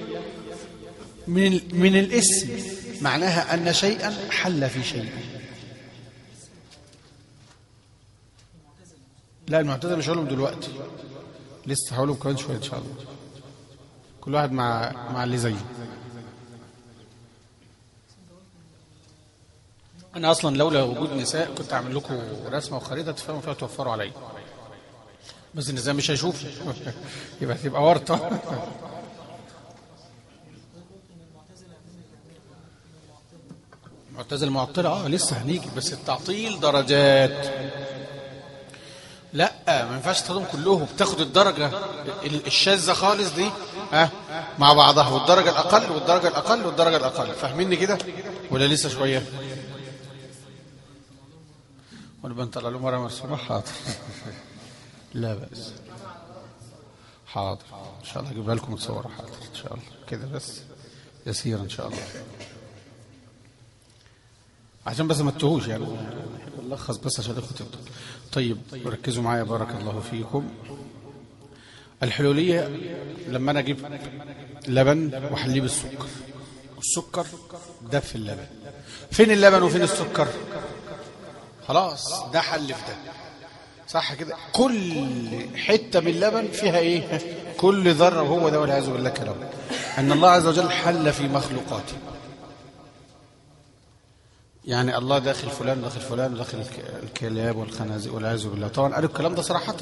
من من الاسم معناها أن شيئا حل في شيء لا المعتزله مش هقولهم دلوقتي لسه هقولهم كمان شويه ان شاء الله كل واحد مع مع اللي زيه انا اصلا لولا وجود نساء كنت اعمل لكم رسمه وخريطه تفهموا فيها توفروا عليا بس النساء مش هيشوف يبقى تبقى ورطه معتزله معطله اه لسه هنيجي بس التعطيل درجات لا ما ينفعش تاخدهم كلهم بتاخد الدرجة الشاذة خالص دي ها مع بعضها والدرجة الأقل والدرجة الأقل والدرجة الأقل فاهميني كده ولا لسه شوية ونبقى نطلع له مرة مرسومة حاضر لا بأس حاضر إن شاء الله أجيبها لكم متصورة حاضر إن شاء الله كده بس يسير إن شاء الله عشان بس ما تتوهوش يعني نلخص بس عشان الاخوه تفضل طيب ركزوا معايا بارك الله فيكم الحلوليه لما انا اجيب لبن واحليه بالسكر السكر ده في اللبن فين اللبن وفين السكر خلاص ده حل في ده صح كده كل حته من اللبن فيها ايه كل ذره وهو ده والعياذ بالله كلام ان الله عز وجل حل في مخلوقاته يعني الله داخل فلان داخل فلان داخل الكلاب والخنازير والعياذ بالله طبعا قالوا الكلام ده صراحة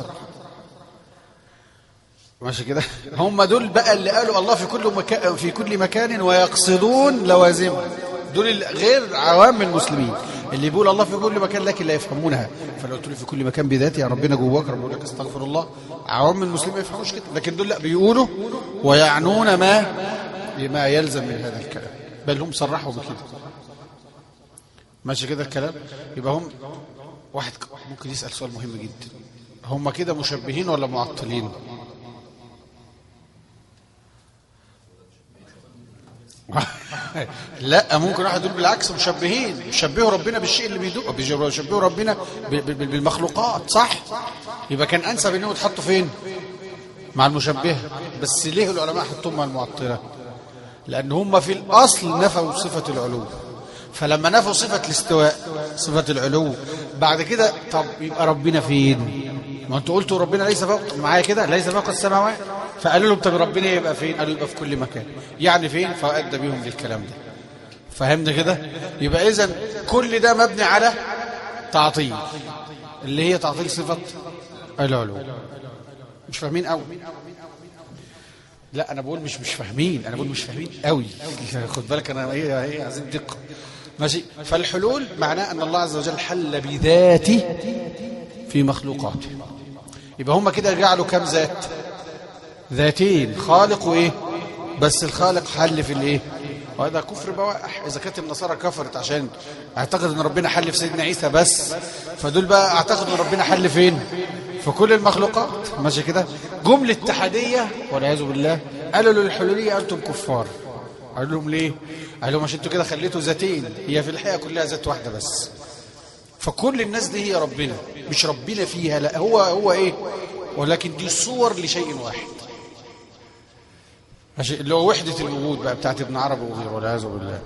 ماشي كده هم دول بقى اللي قالوا الله في كل مكان في كل مكان ويقصدون لوازمه دول غير عوام المسلمين اللي بيقول الله في كل مكان لكن لا يفهمونها فلو قلت له في كل مكان بذاته يا ربنا جواك ربنا يقول لك استغفر الله عوام المسلمين ما يفهموش كده لكن دول لا بيقولوا ويعنون ما ما يلزم من هذا الكلام بل هم صرحوا بكده ماشي كده الكلام يبقى هم واحد ممكن يسأل سؤال مهم جدا هم كده مشبهين ولا معطلين لا ممكن واحد يقول بالعكس مشبهين يشبهوا ربنا بالشيء اللي بيدوق بيشبهوا ربنا ب- ب- بالمخلوقات صح يبقى كان انسب انهم يتحطوا فين مع المشبهه بس ليه العلماء حطوهم مع المعطله لان هم في الاصل نفوا صفه العلو فلما نفوا صفه الاستواء صفه العلو بعد كده طب يبقى ربنا فين ما انتوا قلتوا ربنا ليس فوق معايا كده ليس فوق السماوات فقالوا لهم طب ربنا يبقى فين قالوا يبقى في كل مكان يعني فين فادى بيهم للكلام ده فهمنا كده يبقى اذا كل ده مبني على تعطيل اللي هي تعطيل صفه العلو مش فاهمين قوي لا انا بقول مش مش فاهمين انا بقول مش فاهمين قوي خد بالك انا ايه ايه عايزين دقه ماشي فالحلول معناه ان الله عز وجل حل بذاته في مخلوقاته يبقى هم كده جعلوا كم ذات ذاتين خالق وايه بس الخالق حل في الايه وهذا كفر بواح اذا كانت النصارى كفرت عشان اعتقد ان ربنا حل في سيدنا عيسى بس فدول بقى اعتقدوا ان ربنا حل فين في كل المخلوقات ماشي كده جمله اتحاديه والعياذ بالله قالوا للحلوليه انتم كفار قالوا لهم ليه قال لهم عشان انتوا كده خليتوا ذاتين هي في الحقيقه كلها ذات واحده بس فكل الناس دي هي ربنا مش ربنا فيها لا هو هو ايه ولكن دي صور لشيء واحد ماشي اللي هو وحدة الوجود بقى بتاعت ابن عربي وغيره والعياذ بالله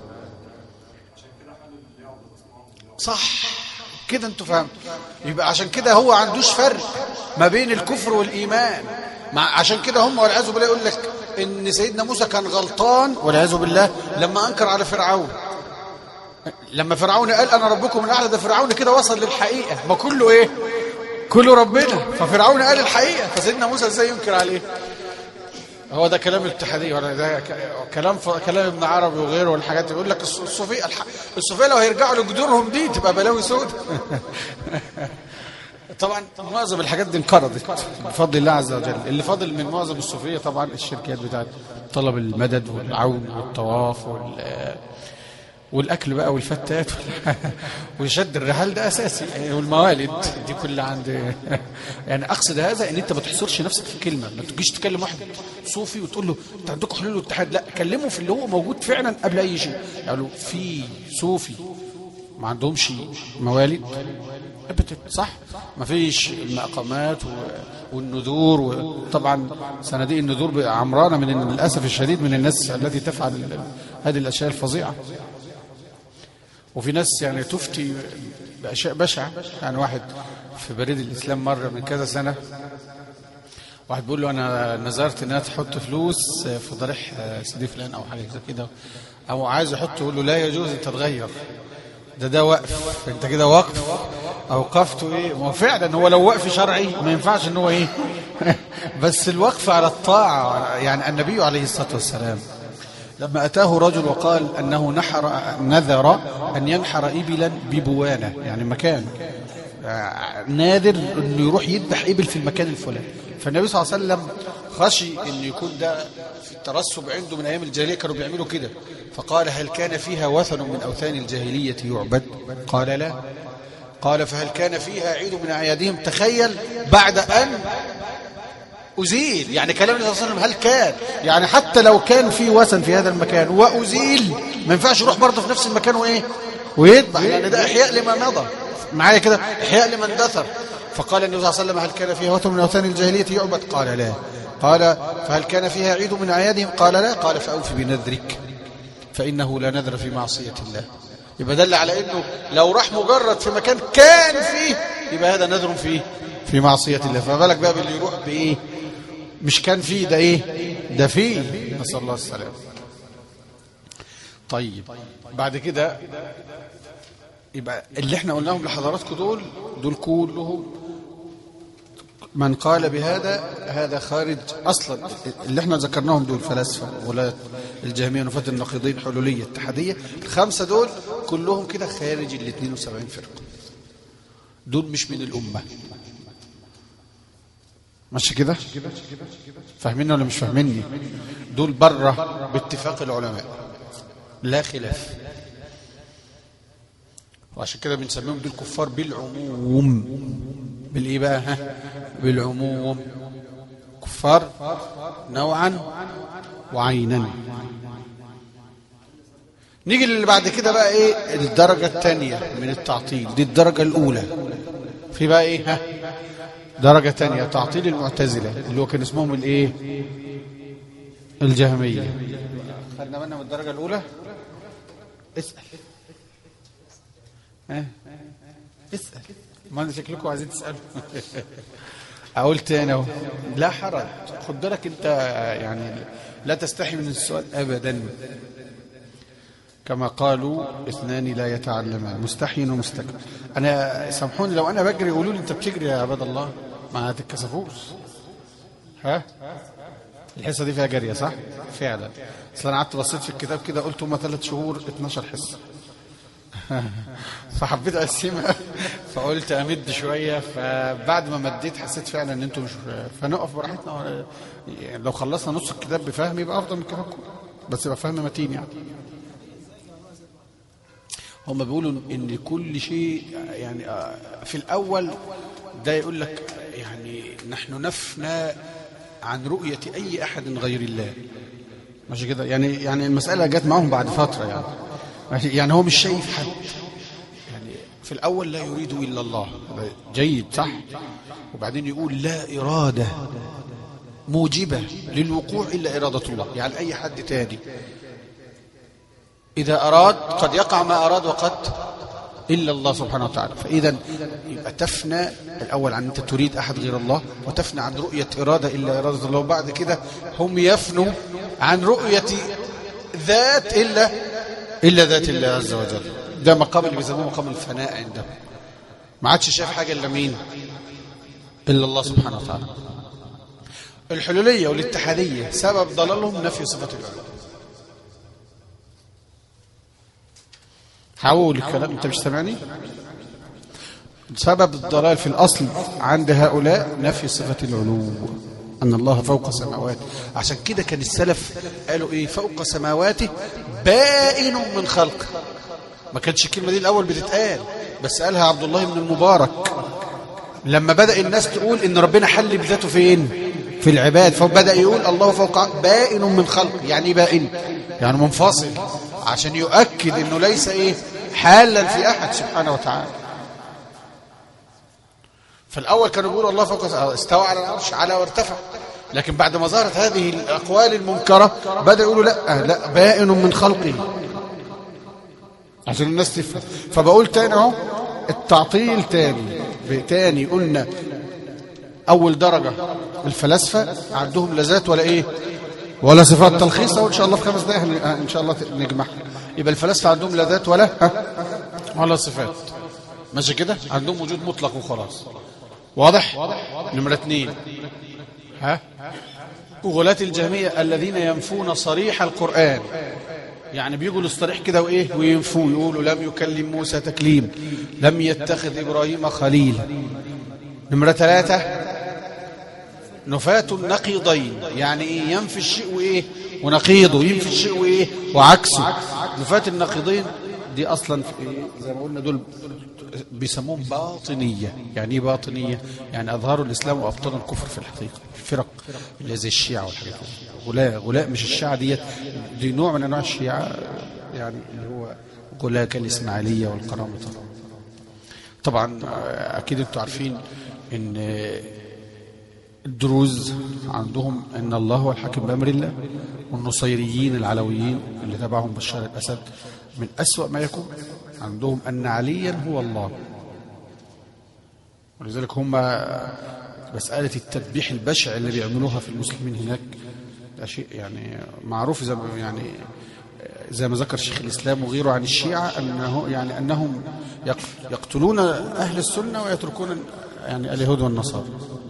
صح كده انتوا فهمتوا يبقى عشان كده هو عندوش فرق ما بين الكفر والإيمان مع عشان كده هم والعياذ بالله يقول لك ان سيدنا موسى كان غلطان والعياذ بالله لما انكر على فرعون لما فرعون قال انا ربكم الاعلى ده فرعون كده وصل للحقيقه ما كله ايه كله ربنا ففرعون قال الحقيقه فسيدنا موسى ازاي ينكر عليه هو ده كلام الاتحادية ولا ده ك- كلام ف... كلام ابن عربي وغيره والحاجات يقول لك الص- الصوفية الح... الصوفية لو هيرجعوا لجذورهم دي تبقى بلاوي سود طبعا معظم الحاجات دي انقرضت بفضل الله عز وجل اللي فاضل من معظم الصوفية طبعا الشركات بتاعت طلب المدد والعون والطواف وال والاكل بقى والفتات وشد الرحال ده اساسي يعني والموالد دي كلها عند يعني اقصد هذا ان انت ما تحصرش نفسك في كلمه ما تجيش تكلم واحد صوفي وتقول له انت عندكم حلول واتحاد لا كلمه في اللي هو موجود فعلا قبل اي شيء يعني في صوفي ما عندهمش موالد ابدا صح ما فيش المقامات و- والنذور وطبعا صناديق النذور عمرانه من للاسف الشديد من الناس التي تفعل ال- هذه الاشياء الفظيعه وفي ناس يعني تفتي باشياء بشعه يعني واحد في بريد الاسلام مره من كذا سنه واحد بيقول له انا نظرت انها تحط فلوس في ضريح سيدي فلان او حاجه زي كده او عايز يحط يقول له لا يجوز انت تغير ده ده وقف انت كده وقف اوقفته ايه ما هو فعلا هو لو وقف شرعي ما ينفعش ان هو ايه بس الوقف على الطاعه يعني النبي عليه الصلاه والسلام لما أتاه رجل وقال أنه نحر نذر أن ينحر إبلا ببوانة يعني مكان آه، نادر أنه يروح يذبح إبل في المكان الفلاني فالنبي صلى الله عليه وسلم خشي أن يكون ده في الترسب عنده من أيام الجاهلية كانوا بيعملوا كده فقال هل كان فيها وثن من أوثان الجاهلية يعبد قال لا قال فهل كان فيها عيد من أعيادهم تخيل بعد أن أزيل يعني كلام النبي صلى الله عليه وسلم هل كان يعني حتى لو كان في وثن في هذا المكان وأزيل ما ينفعش يروح برضه في نفس المكان وإيه ويذبح يعني ده إحياء لما مضى معايا كده إحياء لمن دثر فقال النبي صلى الله عليه وسلم هل كان فيها وثن من أوثان الجاهلية يعبد قال لا قال فهل كان فيها عيد من أعيادهم قال لا قال فأوف بنذرك فإنه لا نذر في معصية الله يبقى دل على انه لو راح مجرد في مكان كان فيه يبقى هذا نذر فيه في معصية الله فما بالك بقى باللي يروح بايه مش كان فيه ده ايه ده فيه نسأل الله السلام طيب بعد كده يبقى اللي احنا قلناهم لحضراتكم دول دول كلهم من قال بهذا هذا خارج اصلا اللي احنا ذكرناهم دول فلاسفه ولاة الجهميه نفاة النقيضين حلوليه اتحاديه الخمسه دول كلهم كده خارج ال 72 فرقة دول مش من الأمة ماشي كده فاهميني ولا مش فاهميني دول بره باتفاق العلماء لا خلاف وعشان كده بنسميهم دول كفار بالعموم بالايه بقى ها بالعموم كفار نوعا وعينا نيجي اللي بعد كده بقى ايه الدرجة الثانية من التعطيل دي الدرجة الأولى في بقى ايه ها درجة تانية تعطيل المعتزلة اللي هو كان اسمهم الايه الجهمية خدنا بالنا من الدرجة الأولى اسأل اه اسأل ما شكلكم عايزين تسألوا أقول تاني اهو لا حرج خد بالك أنت يعني لا تستحي من السؤال أبدا كما قالوا اثنان لا يتعلمان مستحي ومستكبر انا سامحوني لو انا بجري قولوا لي انت بتجري يا عباد الله ما هتتكسفوش ها الحصه دي فيها جريه صح فعلا اصل انا قعدت بصيت في الكتاب كده قلت هما ثلاث شهور 12 حصه فحبيت اقسمها فقلت امد شويه فبعد ما مديت حسيت فعلا ان انتم مش فنقف براحتنا لو خلصنا نص الكتاب بفهم يبقى افضل من الكتاب كله بس يبقى فهم متين يعني هم بيقولوا ان كل شيء يعني في الاول ده يقول لك يعني نحن نفنى عن رؤية اي احد غير الله ماشي كده يعني يعني المسألة جت معاهم بعد فترة يعني يعني هو مش شايف حد يعني في الاول لا يريد الا الله جيد صح وبعدين يقول لا إرادة موجبة للوقوع إلا إرادة الله يعني أي حد تاني إذا أراد قد يقع ما أراد وقد إلا الله سبحانه وتعالى فإذا يبقى تفنى الأول عن أنت تريد أحد غير الله وتفنى عن رؤية إرادة إلا إرادة الله وبعد كده هم يفنوا عن رؤية ذات إلا إلا ذات الله عز وجل ده مقام اللي بيسموه مقام الفناء عندهم ما عادش شايف حاجة إلا مين إلا الله سبحانه وتعالى الحلولية والاتحادية سبب ضلالهم نفي صفة العلو هقول الكلام انت مش سامعني سبب الضلال في الأصل عند هؤلاء نفي صفة العلو أن الله فوق سماواته عشان كده كان السلف قالوا إيه فوق سماواته بائن من خلقه ما كانتش الكلمة دي الأول بتتقال بس قالها عبد الله بن المبارك لما بدأ الناس تقول إن ربنا حل بذاته فين في العباد فبدأ يقول الله فوق بائن من خلق يعني إيه بائن يعني منفصل عشان يؤكد انه ليس ايه حالا في احد سبحانه وتعالى فالاول كانوا بيقولوا الله فوق استوى على العرش على وارتفع لكن بعد ما ظهرت هذه الاقوال المنكره بدا يقولوا لا لا بائن من خلقه عشان الناس تفهم فبقول تاني اهو التعطيل تاني تاني قلنا اول درجه الفلاسفه عندهم لا ذات ولا ايه ولا صفات تلخيص او ان شاء الله في خمس دقائق ان شاء الله نجمعها يبقى الفلاسفه عندهم لا ذات ولا ولا صفات ماشي كده عندهم وجود مطلق وخلاص واضح نمره اثنين ها غلاة الجهمية الذين ينفون صريح القرآن يعني بيجوا للصريح كده وايه وينفوا يقولوا لم يكلم موسى تكليم لم يتخذ ابراهيم خليل نمره ثلاثة نفاة النقيضين يعني ايه ينفي الشيء وايه ونقيضه ينفي الشيء وايه وعكسه نفاة النقيضين دي اصلا في إيه؟ زي ما قلنا دول بيسموهم باطنية يعني ايه باطنية يعني اظهروا الاسلام وابطنوا الكفر في الحقيقة الفرق اللي زي الشيعة والحاجات دي غلاء غلاء مش الشيعة ديت دي نوع من انواع الشيعة يعني اللي هو غلاء كالاسماعيلية والقرامطة طبعا اكيد انتوا عارفين ان الدروز عندهم ان الله هو الحاكم بامر الله والنصيريين العلويين اللي تبعهم بشار الاسد من اسوا ما يكون عندهم ان عليا هو الله ولذلك هم مساله التذبيح البشع اللي بيعملوها في المسلمين هناك ده شيء يعني معروف زي ما يعني زي ما ذكر شيخ الاسلام وغيره عن الشيعه انه يعني انهم يقتلون اهل السنه ويتركون يعني اليهود والنصارى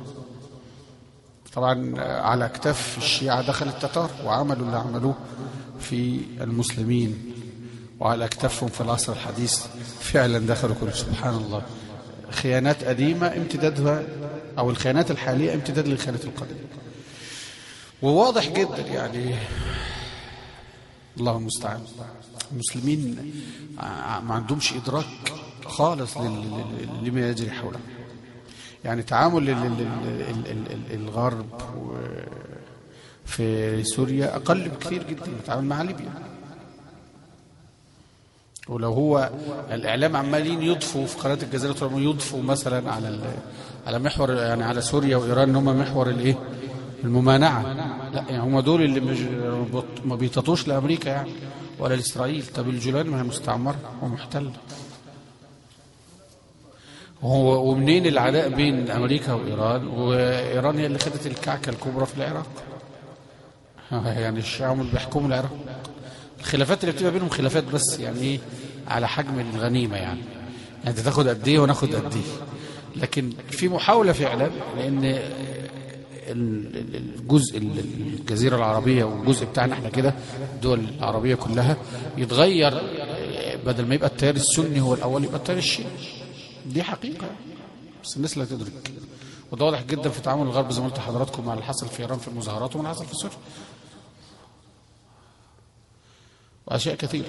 طبعا على اكتاف الشيعة دخل التتار وعملوا اللي عملوه في المسلمين وعلى أكتافهم في العصر الحديث فعلا دخلوا كل سبحان الله خيانات قديمة امتدادها أو الخيانات الحالية امتداد للخيانات القديمة وواضح جدا يعني الله المستعان المسلمين ما عندهمش إدراك خالص لما يجري حولهم يعني تعامل الغرب في سوريا أقل بكثير جدا من التعامل مع ليبيا ولو هو الإعلام عمالين يضفوا في قناة الجزيرة يضفوا مثلا على على محور يعني على سوريا وإيران إن هم محور الإيه؟ الممانعة لا يعني هم دول اللي مش ما بيتطوش لأمريكا يعني ولا لإسرائيل طب الجولان ما هي مستعمرة ومحتلة وهو ومنين العداء بين أمريكا وإيران وإيران هي اللي خدت الكعكة الكبرى في العراق يعني الشيعة هم اللي بيحكموا العراق الخلافات اللي بتبقى بينهم خلافات بس يعني ايه على حجم الغنيمة يعني يعني انت تاخد قد ايه وناخد قد ايه لكن في محاولة فعلا لان الجزء الجزيرة العربية والجزء بتاعنا احنا كده الدول العربية كلها يتغير بدل ما يبقى التيار السني هو الأول يبقى التيار الشيعي دي حقيقة بس الناس لا تدرك وده واضح جدا في تعامل الغرب زي ما قلت لحضراتكم مع اللي حصل في ايران في المظاهرات وما حصل في سوريا واشياء كثيره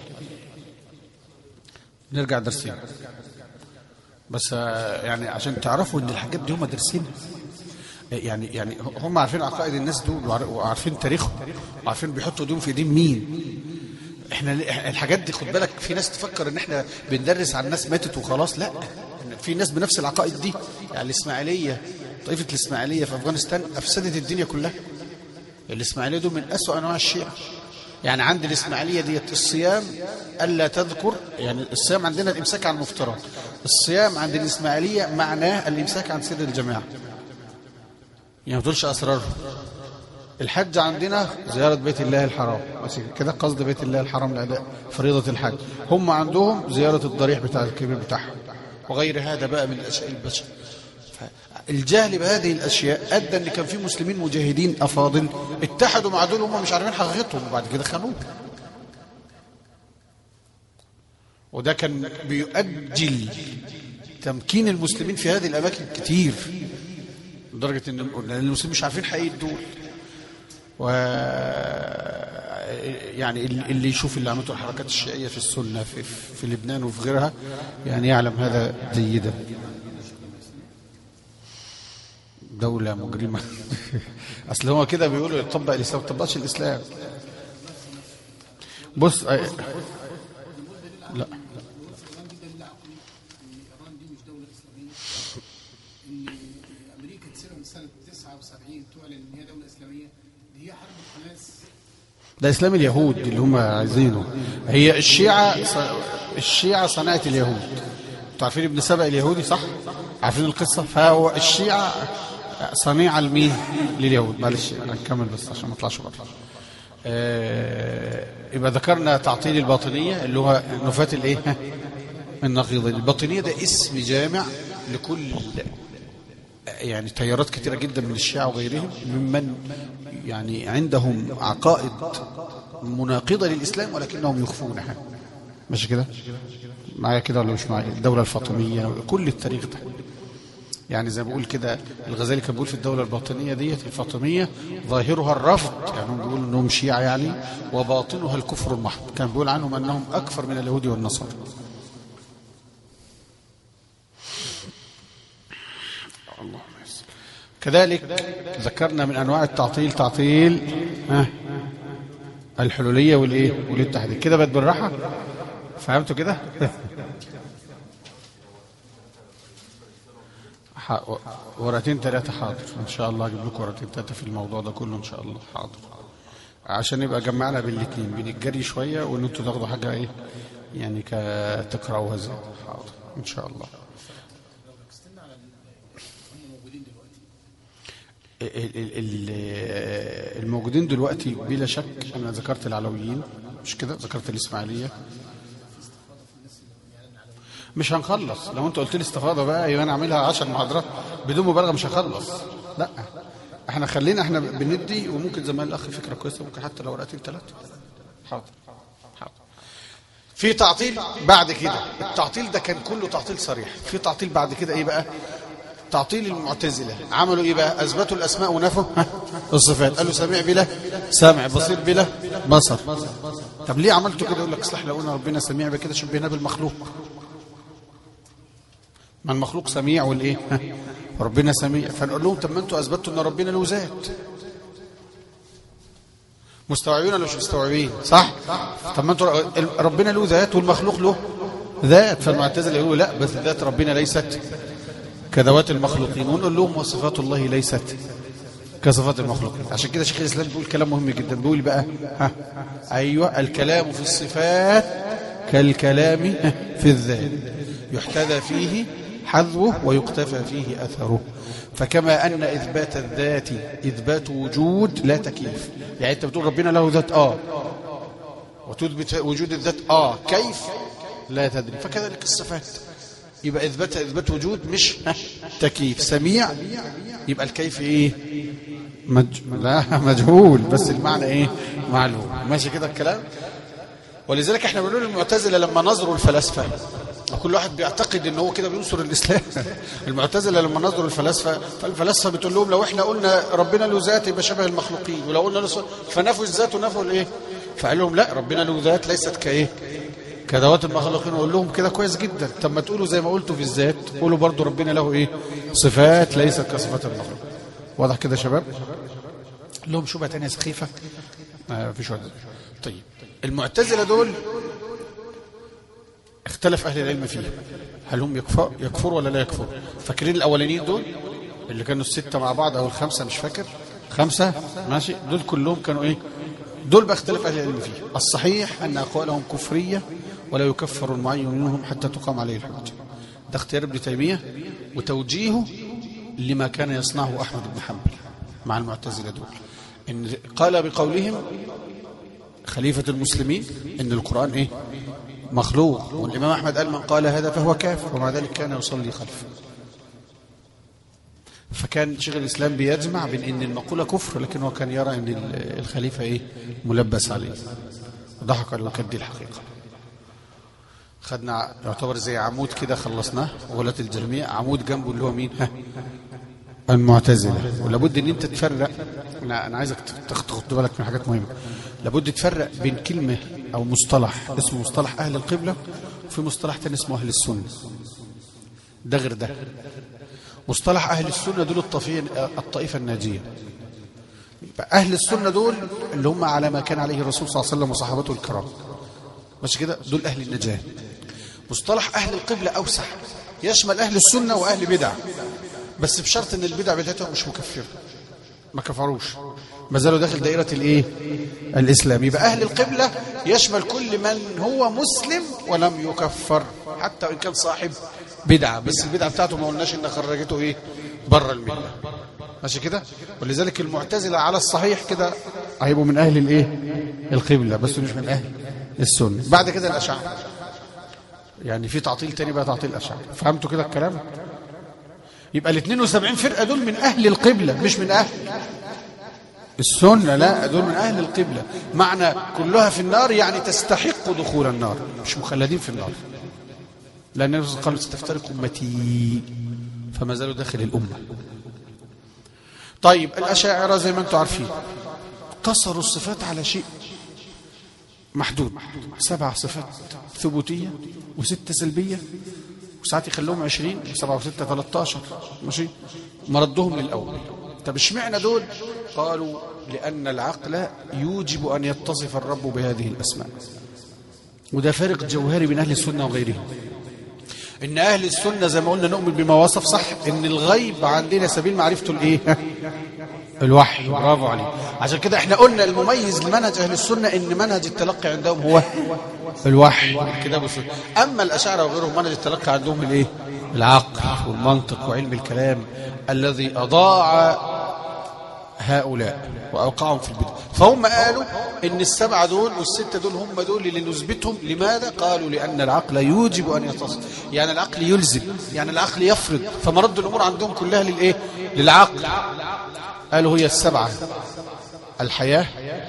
نرجع درسين بس يعني عشان تعرفوا ان الحاجات دي هم دارسينها يعني يعني هم عارفين عقائد الناس دول وعارفين تاريخهم وعارفين بيحطوا ايديهم في ايدين مين احنا الحاجات دي خد بالك في ناس تفكر ان احنا بندرس عن ناس ماتت وخلاص لا في ناس بنفس العقائد دي يعني الاسماعيليه طائفه الاسماعيليه في افغانستان افسدت الدنيا كلها الاسماعيليه دول من اسوأ انواع الشيعه يعني عند الإسماعيلية ديت الصيام ألا تذكر يعني الصيام عندنا الإمساك عن المفترض الصيام عند الإسماعيلية معناه الإمساك عن سر الجماعة يعني ما تقولش أسرار الحج عندنا زيارة بيت الله الحرام كده قصد بيت الله الحرام الأداء فريضة الحج هم عندهم زيارة الضريح بتاع الكبير بتاعهم وغير هذا بقى من الأشياء البشر الجهل بهذه الأشياء أدى أن كان في مسلمين مجاهدين أفاضل اتحدوا مع دول هم مش عارفين حقيقتهم وبعد كده خانوه وده كان بيؤجل تمكين المسلمين في هذه الأماكن كتير لدرجة أن المسلمين مش عارفين حقيقة دول و يعني اللي يشوف اللي عملته الحركات الشيعية في السنة في, في لبنان وفي غيرها يعني يعلم هذا جيدا دولة مجرمة أصل هو كده بيقولوا يطبق الإسلام ما تطبقش الإسلام بص أي... لا ده اسلام اليهود اللي هم عايزينه هي الشيعة الشيعة صناعة اليهود انتوا عارفين ابن سبأ اليهودي صح عارفين القصة فهو الشيعة صنيعة لمين لليهود معلش انا نكمل بس عشان ما اطلعش بره آه يبقى ذكرنا تعطيل الباطنية اللي هو نفاة الايه النقيضين الباطنية ده اسم جامع لكل يعني تيارات كثيرة جدا من الشيعة وغيرهم ممن يعني عندهم عقائد مناقضة للإسلام ولكنهم يخفونها ماشي كده معايا كده ولا مش معايا الدولة الفاطمية كل التاريخ ده يعني زي ما بقول كده الغزالي كان بيقول في الدولة الباطنية ديت الفاطمية ظاهرها الرفض يعني هم بيقولوا انهم شيعة يعني وباطنها الكفر المحض كان بيقول عنهم انهم اكثر من اليهود والنصارى اللهم كذلك ذكرنا من انواع التعطيل تعطيل ها الحلولية والايه والاتحادية كده بقت بالراحة فهمتوا كده ورقتين ثلاثة حاضر إن شاء الله أجيب لكم ورقتين ثلاثة في الموضوع ده كله إن شاء الله حاضر عشان يبقى جمعنا بين الاثنين بين الجري شوية وإن أنتوا تاخدوا حاجة إيه يعني تقرأوها زيادة حاضر إن شاء الله الموجودين دلوقتي بلا شك أنا ذكرت العلويين مش كده ذكرت الإسماعيلية مش هنخلص لو انت قلت لي استفاضه بقى يبقى انا اعملها 10 محاضرات بدون مبالغه مش هخلص لا احنا خلينا احنا بندي وممكن زمان الاخ فكره كويسه ممكن حتى لو ورقتين ثلاثه حاضر حاضر في تعطيل بعد كده التعطيل ده كان كله تعطيل صريح في تعطيل بعد كده ايه بقى تعطيل المعتزلة عملوا ايه بقى اثبتوا الاسماء ونفوا ها؟ الصفات قالوا سميع بلا سامع بصير بلا بصر طب ليه عملتوا كده يقول لك اصلح لو قلنا ربنا سميع بكده شبهناه بالمخلوق ما المخلوق سميع والايه ها؟ ربنا سميع فنقول لهم طب ما انتوا اثبتوا ان ربنا له ذات مستوعبين ولا مش مستوعبين صح طب ما انتوا ربنا له ذات والمخلوق له ذات فالمعتزله يقولوا لا بس ذات ربنا ليست كذوات المخلوقين ونقول لهم وصفات الله ليست كصفات المخلوقين عشان كده شيخ الاسلام بيقول كلام مهم جدا بيقول بقى ها ايوه الكلام في الصفات كالكلام في الذات يحتذى فيه حذوه ويقتفى فيه اثره فكما ان اثبات الذات اثبات وجود لا تكييف يعني انت بتقول ربنا له ذات اه وتثبت وجود الذات اه كيف لا تدري فكذلك الصفات يبقى اثبات اثبات وجود مش تكييف سميع يبقى الكيف ايه مج... لا مجهول بس المعنى ايه معلوم ماشي كده الكلام ولذلك احنا بنقول المعتزله لما نظروا الفلاسفه كل واحد بيعتقد ان هو كده بينصر الاسلام المعتزله لما نظروا الفلاسفه فالفلاسفه بتقول لهم لو احنا قلنا ربنا له ذات يبقى شبه المخلوقين ولو قلنا له فنفوا الذات ونفوا الايه فقال لهم لا ربنا له ذات ليست كايه كذوات المخلوقين اقول لهم كده كويس جدا طب ما تقولوا زي ما قلتوا في الذات قولوا برضو ربنا له ايه صفات ليست كصفات المخلوق واضح كده يا شباب لهم شبهه ثانيه سخيفه ما فيش وقت طيب المعتزله دول اختلف اهل العلم فيه هل هم يكفر يكفروا ولا لا يكفروا فاكرين الاولانيين دول اللي كانوا السته مع بعض او الخمسه مش فاكر خمسه ماشي دول كلهم كانوا ايه دول بقى اختلف اهل العلم فيه الصحيح ان اقوالهم كفريه ولا يكفر المعين منهم حتى تقام عليه الحجه ده اختيار ابن تيميه وتوجيهه لما كان يصنعه احمد بن حنبل مع المعتزله دول ان قال بقولهم خليفه المسلمين ان القران ايه مخلوق والامام احمد قال من قال هذا فهو كافر ومع ذلك كان يصلي خلفه فكان شيخ الإسلام بيجمع بين أن المقولة كفر لكن هو كان يرى أن الخليفة إيه ملبس عليه ضحك على كان دي الحقيقة خدنا يعتبر زي عمود كده خلصناه ولاة الجرمية عمود جنبه اللي هو مين ها المعتزلة ولابد ان انت تفرق انا انا عايزك تاخد بالك من حاجات مهمة لابد تفرق بين كلمة او مصطلح اسمه مصطلح اهل القبلة وفي مصطلح تاني اسمه اهل السنة ده غير ده مصطلح أهل السنة دول الطائفة الناجية أهل السنة دول اللي هم على ما كان عليه الرسول صلى الله عليه وسلم وصحابته الكرام ماشي كده دول أهل النجاة مصطلح أهل القبلة أوسع يشمل أهل السنة وأهل بدع بس بشرط أن البدع بتاعتهم مش مكفرة ما كفروش ما زالوا داخل دائرة الإيه الإسلام يبقى أهل القبلة يشمل كل من هو مسلم ولم يكفر حتى وإن كان صاحب بدعة بس البدعة بتاعته ما قلناش ان خرجته ايه بره الملة ماشي كده ولذلك المعتزلة على الصحيح كده هيبقوا من اهل الايه القبلة بس مش من اهل السنة بعد كده الاشاعرة يعني في تعطيل تاني بقى تعطيل الاشاعرة فهمتوا كده الكلام يبقى ال 72 فرقة دول من اهل القبلة مش من اهل السنة لا دول من أهل القبلة معنى كلها في النار يعني تستحق دخول النار مش مخلدين في النار لأن النبي قال ستفترق أمتي فما زالوا داخل الأمة طيب الأشاعرة زي ما أنتم عارفين اقتصروا الصفات على شيء محدود سبع صفات ثبوتية وستة سلبية وساعات يخلوهم عشرين وسبعة وستة ثلاثة ماشي مردهم للأول طب اشمعنى دول قالوا لأن العقل يوجب أن يتصف الرب بهذه الأسماء وده فارق جوهري بين أهل السنة وغيرهم ان اهل السنه زي ما قلنا نؤمن بما وصف صح ان الغيب عندنا سبيل معرفته الايه الوحي برافو عليك عشان كده احنا قلنا المميز لمنهج اهل السنه ان منهج التلقي عندهم هو الوحي الكتاب والسنه اما الاشاعره وغيرهم منهج التلقي عندهم الايه العقل والمنطق وعلم الكلام الذي اضاع هؤلاء واوقعهم في البدع فهم قالوا ان السبعه دول والسته دول هم دول اللي نثبتهم لماذا قالوا لان العقل يوجب ان يتصل يعني العقل يلزم يعني العقل يفرض فمرد الامور عندهم كلها للايه للعقل قالوا هي السبعه الحياه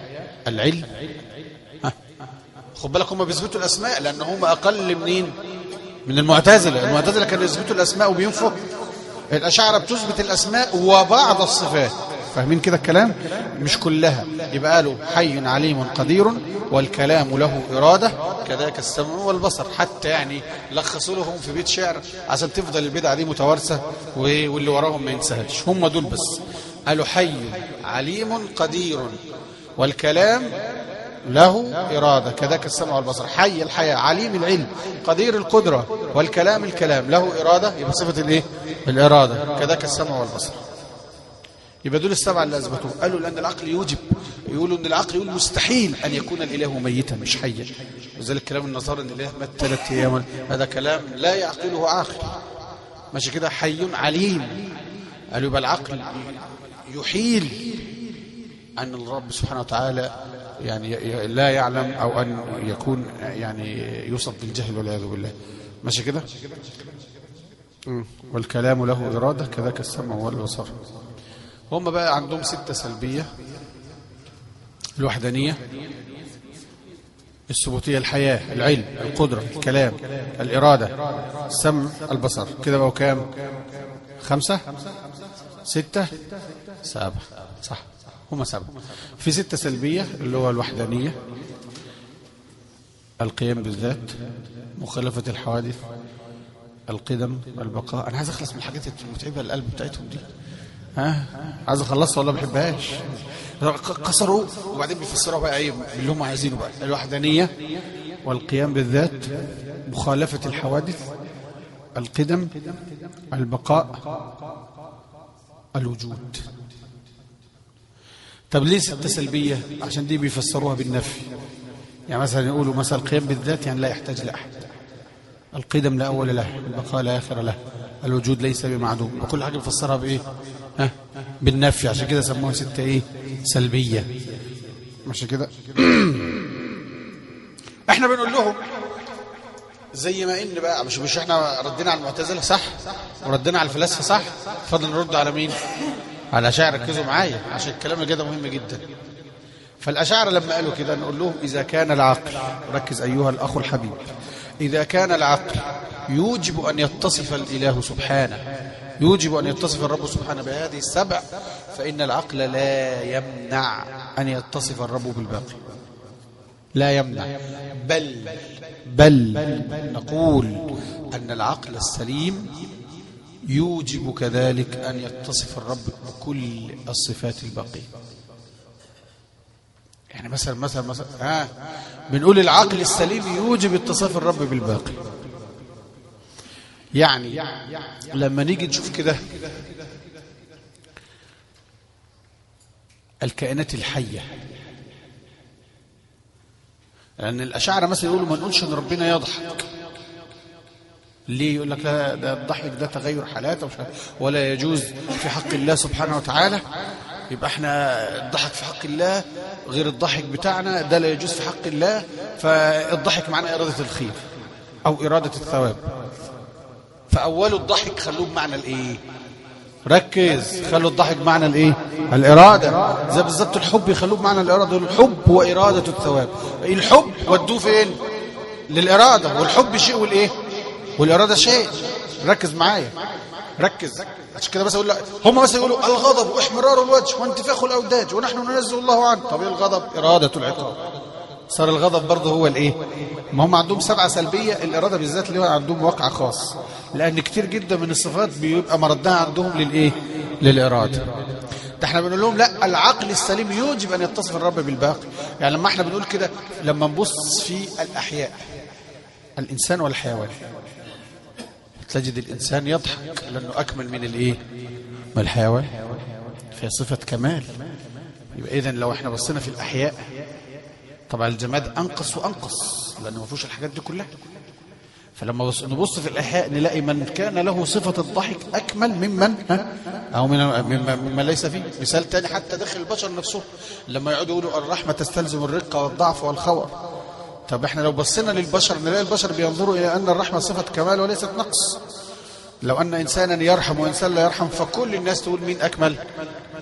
العلم ها. خد بالك هم بيثبتوا الاسماء لان هم اقل منين من المعتزله المعتزله كانوا يثبتوا الاسماء وبينفوا الاشاعره بتثبت الاسماء وبعض الصفات فاهمين كده الكلام مش كلها يبقى قالوا حي عليم قدير والكلام له اراده كذاك السمع والبصر حتى يعني لخصوا لهم في بيت شعر عشان تفضل البدعه دي متوارثه و- واللي وراهم ما ينساهاش هم دول بس قالوا حي عليم قدير والكلام له إرادة كذاك السمع والبصر حي الحياة عليم العلم قدير القدرة والكلام الكلام له إرادة يبقى صفة الإيه؟ الإرادة كذاك السمع والبصر يبقى دول السبعة اللي أثبتوه قالوا لأن العقل يوجب يقولوا أن العقل يقول مستحيل أن يكون الإله ميتا مش حيا وذلك كلام النصارى أن الإله مات ثلاث أيام هذا كلام لا يعقله عاقل ماشي كده حي عليم قالوا يبقى العقل يحيل أن الرب سبحانه وتعالى يعني ي- ي- لا يعلم أو أن يكون يعني يوصف بالجهل والعياذ بالله ماشي كده مم. والكلام له إرادة كذاك السمع والبصر هم بقى عندهم ستة سلبية الوحدانية الثبوتية الحياة العلم القدرة الكلام الإرادة السمع البصر كده بقوا كام خمسة ستة سبعة صح هم سبعة في ستة سلبية اللي هو الوحدانية القيام بالذات مخالفة الحوادث القدم البقاء أنا عايز أخلص من الحاجات المتعبة القلب بتاعتهم دي ها عايز أخلصها ولا ما بحبهاش كسروا وبعدين بيفسروها بقى ايه اللي هم عايزينه بقى الوحدانية والقيام بالذات مخالفة الحوادث القدم البقاء الوجود طب ليه ستة سلبية عشان دي بيفسروها بالنفي يعني مثلا يقولوا مثلا القيام بالذات يعني لا يحتاج لأحد القدم لا أول له البقاء لا آخر له الوجود ليس بمعدوم وكل حاجة بيفسرها بإيه ها بالنفي عشان كده سموها ستة إيه سلبية ماشي كده احنا بنقول لهم زي ما ان بقى مش مش احنا ردينا على المعتزله صح وردينا على الفلاسفه صح فضل نرد على مين على الاشاعره ركزوا معايا عشان الكلام اللي كده مهم جدا فالاشاعره لما قالوا كده نقول لهم اذا كان العقل ركز ايها الاخ الحبيب اذا كان العقل يوجب ان يتصف الاله سبحانه يوجب ان يتصف الرب سبحانه بهذه السبع فان العقل لا يمنع ان يتصف الرب بالباقي لا يمنع بل بل نقول أن العقل السليم يوجب كذلك أن يتصف الرب بكل الصفات الباقية يعني مثلا مثلا مثلا ها بنقول العقل السليم يوجب اتصاف الرب بالباقي يعني لما نيجي نشوف كده الكائنات الحيه لأن الأشاعرة مثلا يقولوا ما نقولش إن ربنا يضحك ليه يقول لك لا ده الضحك ده تغير حالات ومش عارف- ولا يجوز في حق الله سبحانه وتعالى يبقى احنا الضحك في حق الله غير الضحك بتاعنا ده لا يجوز في حق الله فالضحك معناه إرادة الخير أو إرادة الثواب فأول الضحك خلوه بمعنى الإيه ركز خلوا الضحك بمعنى الايه الاراده زي بالظبط الحب يخلوه بمعنى الاراده الحب واراده الثواب الحب ودوه فين للاراده والحب شيء والايه والاراده شيء ركز معايا ركز عشان كده بس اقول لك هم بس يقولوا الغضب واحمرار الوجه وانتفاخ الاوداج ونحن ننزه الله عنه طب ايه الغضب اراده العقاب صار الغضب برضه هو الايه ما هم عندهم سبعه سلبيه الاراده بالذات اللي هو عندهم واقع خاص لان كتير جدا من الصفات بيبقى مردها عندهم للايه للاراده ده احنا بنقول لهم لا العقل السليم يوجب ان يتصف الرب بالباقي يعني لما احنا بنقول كده لما نبص في الاحياء الانسان والحيوان تجد الانسان يضحك لانه اكمل من الايه من الحيوان في صفه كمال يبقى اذا لو احنا بصينا في الاحياء طبعا الجماد انقص وانقص لانه ما فيهوش الحاجات دي كلها فلما بص- نبص في الاحياء نلاقي من كان له صفه الضحك اكمل ممن ها او من ممن ممن ليس فيه مثال تاني حتى داخل البشر نفسه لما يقعدوا يقولوا الرحمه تستلزم الرقه والضعف والخور طب احنا لو بصينا للبشر نلاقي البشر بينظروا الى ان الرحمه صفه كمال وليست نقص لو ان انسانا يرحم وانسان لا يرحم فكل الناس تقول مين اكمل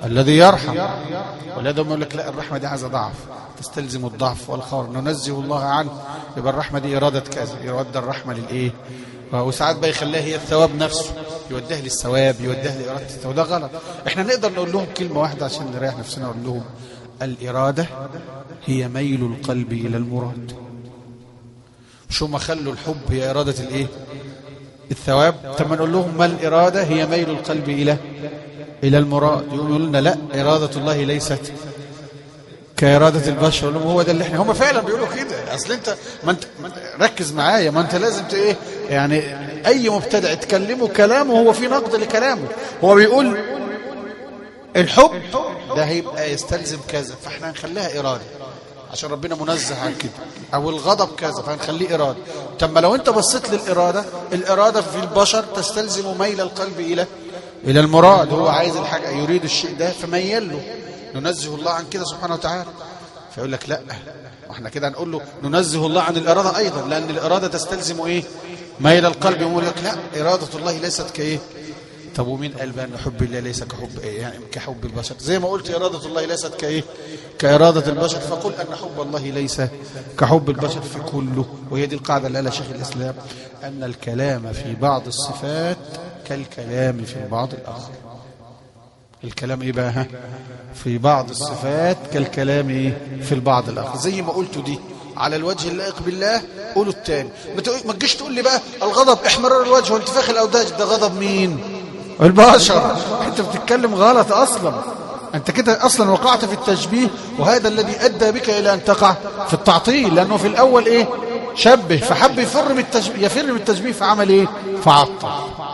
الذي يرحم ولهذا هم يقول لك لا الرحمة دي عايزة ضعف تستلزم الضعف والخور ننزه الله عنه يبقى الرحمة دي إرادة كذا يرد الرحمة للإيه وساعات بقى يخليها هي الثواب نفسه يوديها للثواب يوديها لإرادة الثواب ده غلط احنا نقدر نقول لهم كلمة واحدة عشان نريح نفسنا نقول لهم الإرادة هي ميل القلب إلى المراد شو ما خلوا الحب هي إرادة الإيه الثواب طب ما نقول لهم ما الإرادة هي ميل القلب إلى إلى المراد يقولوا لنا لا إرادة الله ليست كإرادة البشر لهم هو ده اللي احنا هم فعلا بيقولوا كده أصل أنت ما أنت, ما أنت ركز معايا ما أنت لازم ت- إيه يعني أي مبتدع تكلمه كلامه هو في نقد لكلامه هو بيقول الحب ده هيبقى يستلزم كذا فاحنا هنخليها إرادة عشان ربنا منزه عن كده او الغضب كذا فهنخليه إرادة طب ما لو انت بصيت للإرادة الإرادة في البشر تستلزم ميل القلب إلى إلى المراد هو عايز الحاجة يريد الشيء ده فميل له ننزه الله عن كده سبحانه وتعالى فيقول لك لا واحنا كده هنقول له ننزه الله عن الإرادة أيضا لأن الإرادة تستلزم إيه ميل القلب يقول لك لا إرادة الله ليست كإيه طب ومين قال بقى ان حب الله ليس كحب إيه؟ يعني كحب البشر زي ما قلت إرادة الله ليست كإيه كإرادة البشر فقل أن حب الله ليس كحب البشر في كله وهي دي القاعدة اللي قالها شيخ الإسلام أن الكلام في بعض الصفات كالكلام في البعض الآخر الكلام إيه بقى ها؟ في بعض الصفات كالكلام إيه في البعض الآخر زي ما قلت دي على الوجه اللائق بالله قولوا التاني ما تقول- ما تجيش تقول لي بقى الغضب احمرار الوجه وانتفاخ الأوداج ده غضب مين البشر انت بتتكلم غلط اصلا انت كده اصلا وقعت في التشبيه وهذا الذي ادى بك الى ان تقع في التعطيل لانه في الاول ايه شبه فحب يفر من التشبيه يفر من التشبيه فعمل ايه فعطل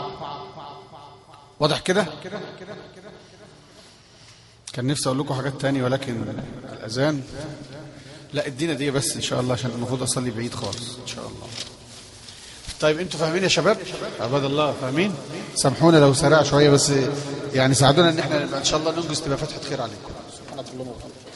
واضح كده كان نفسي اقول لكم حاجات تانية ولكن الاذان لا ادينا دي بس ان شاء الله عشان المفروض اصلي بعيد خالص ان شاء الله طيب انتوا فاهمين يا شباب عباد الله فاهمين سامحونا لو سرع شويه بس يعني ساعدونا ان احنا ان شاء الله ننجز تبقى فتحه خير عليكم سبحانك اللهم وبحمدك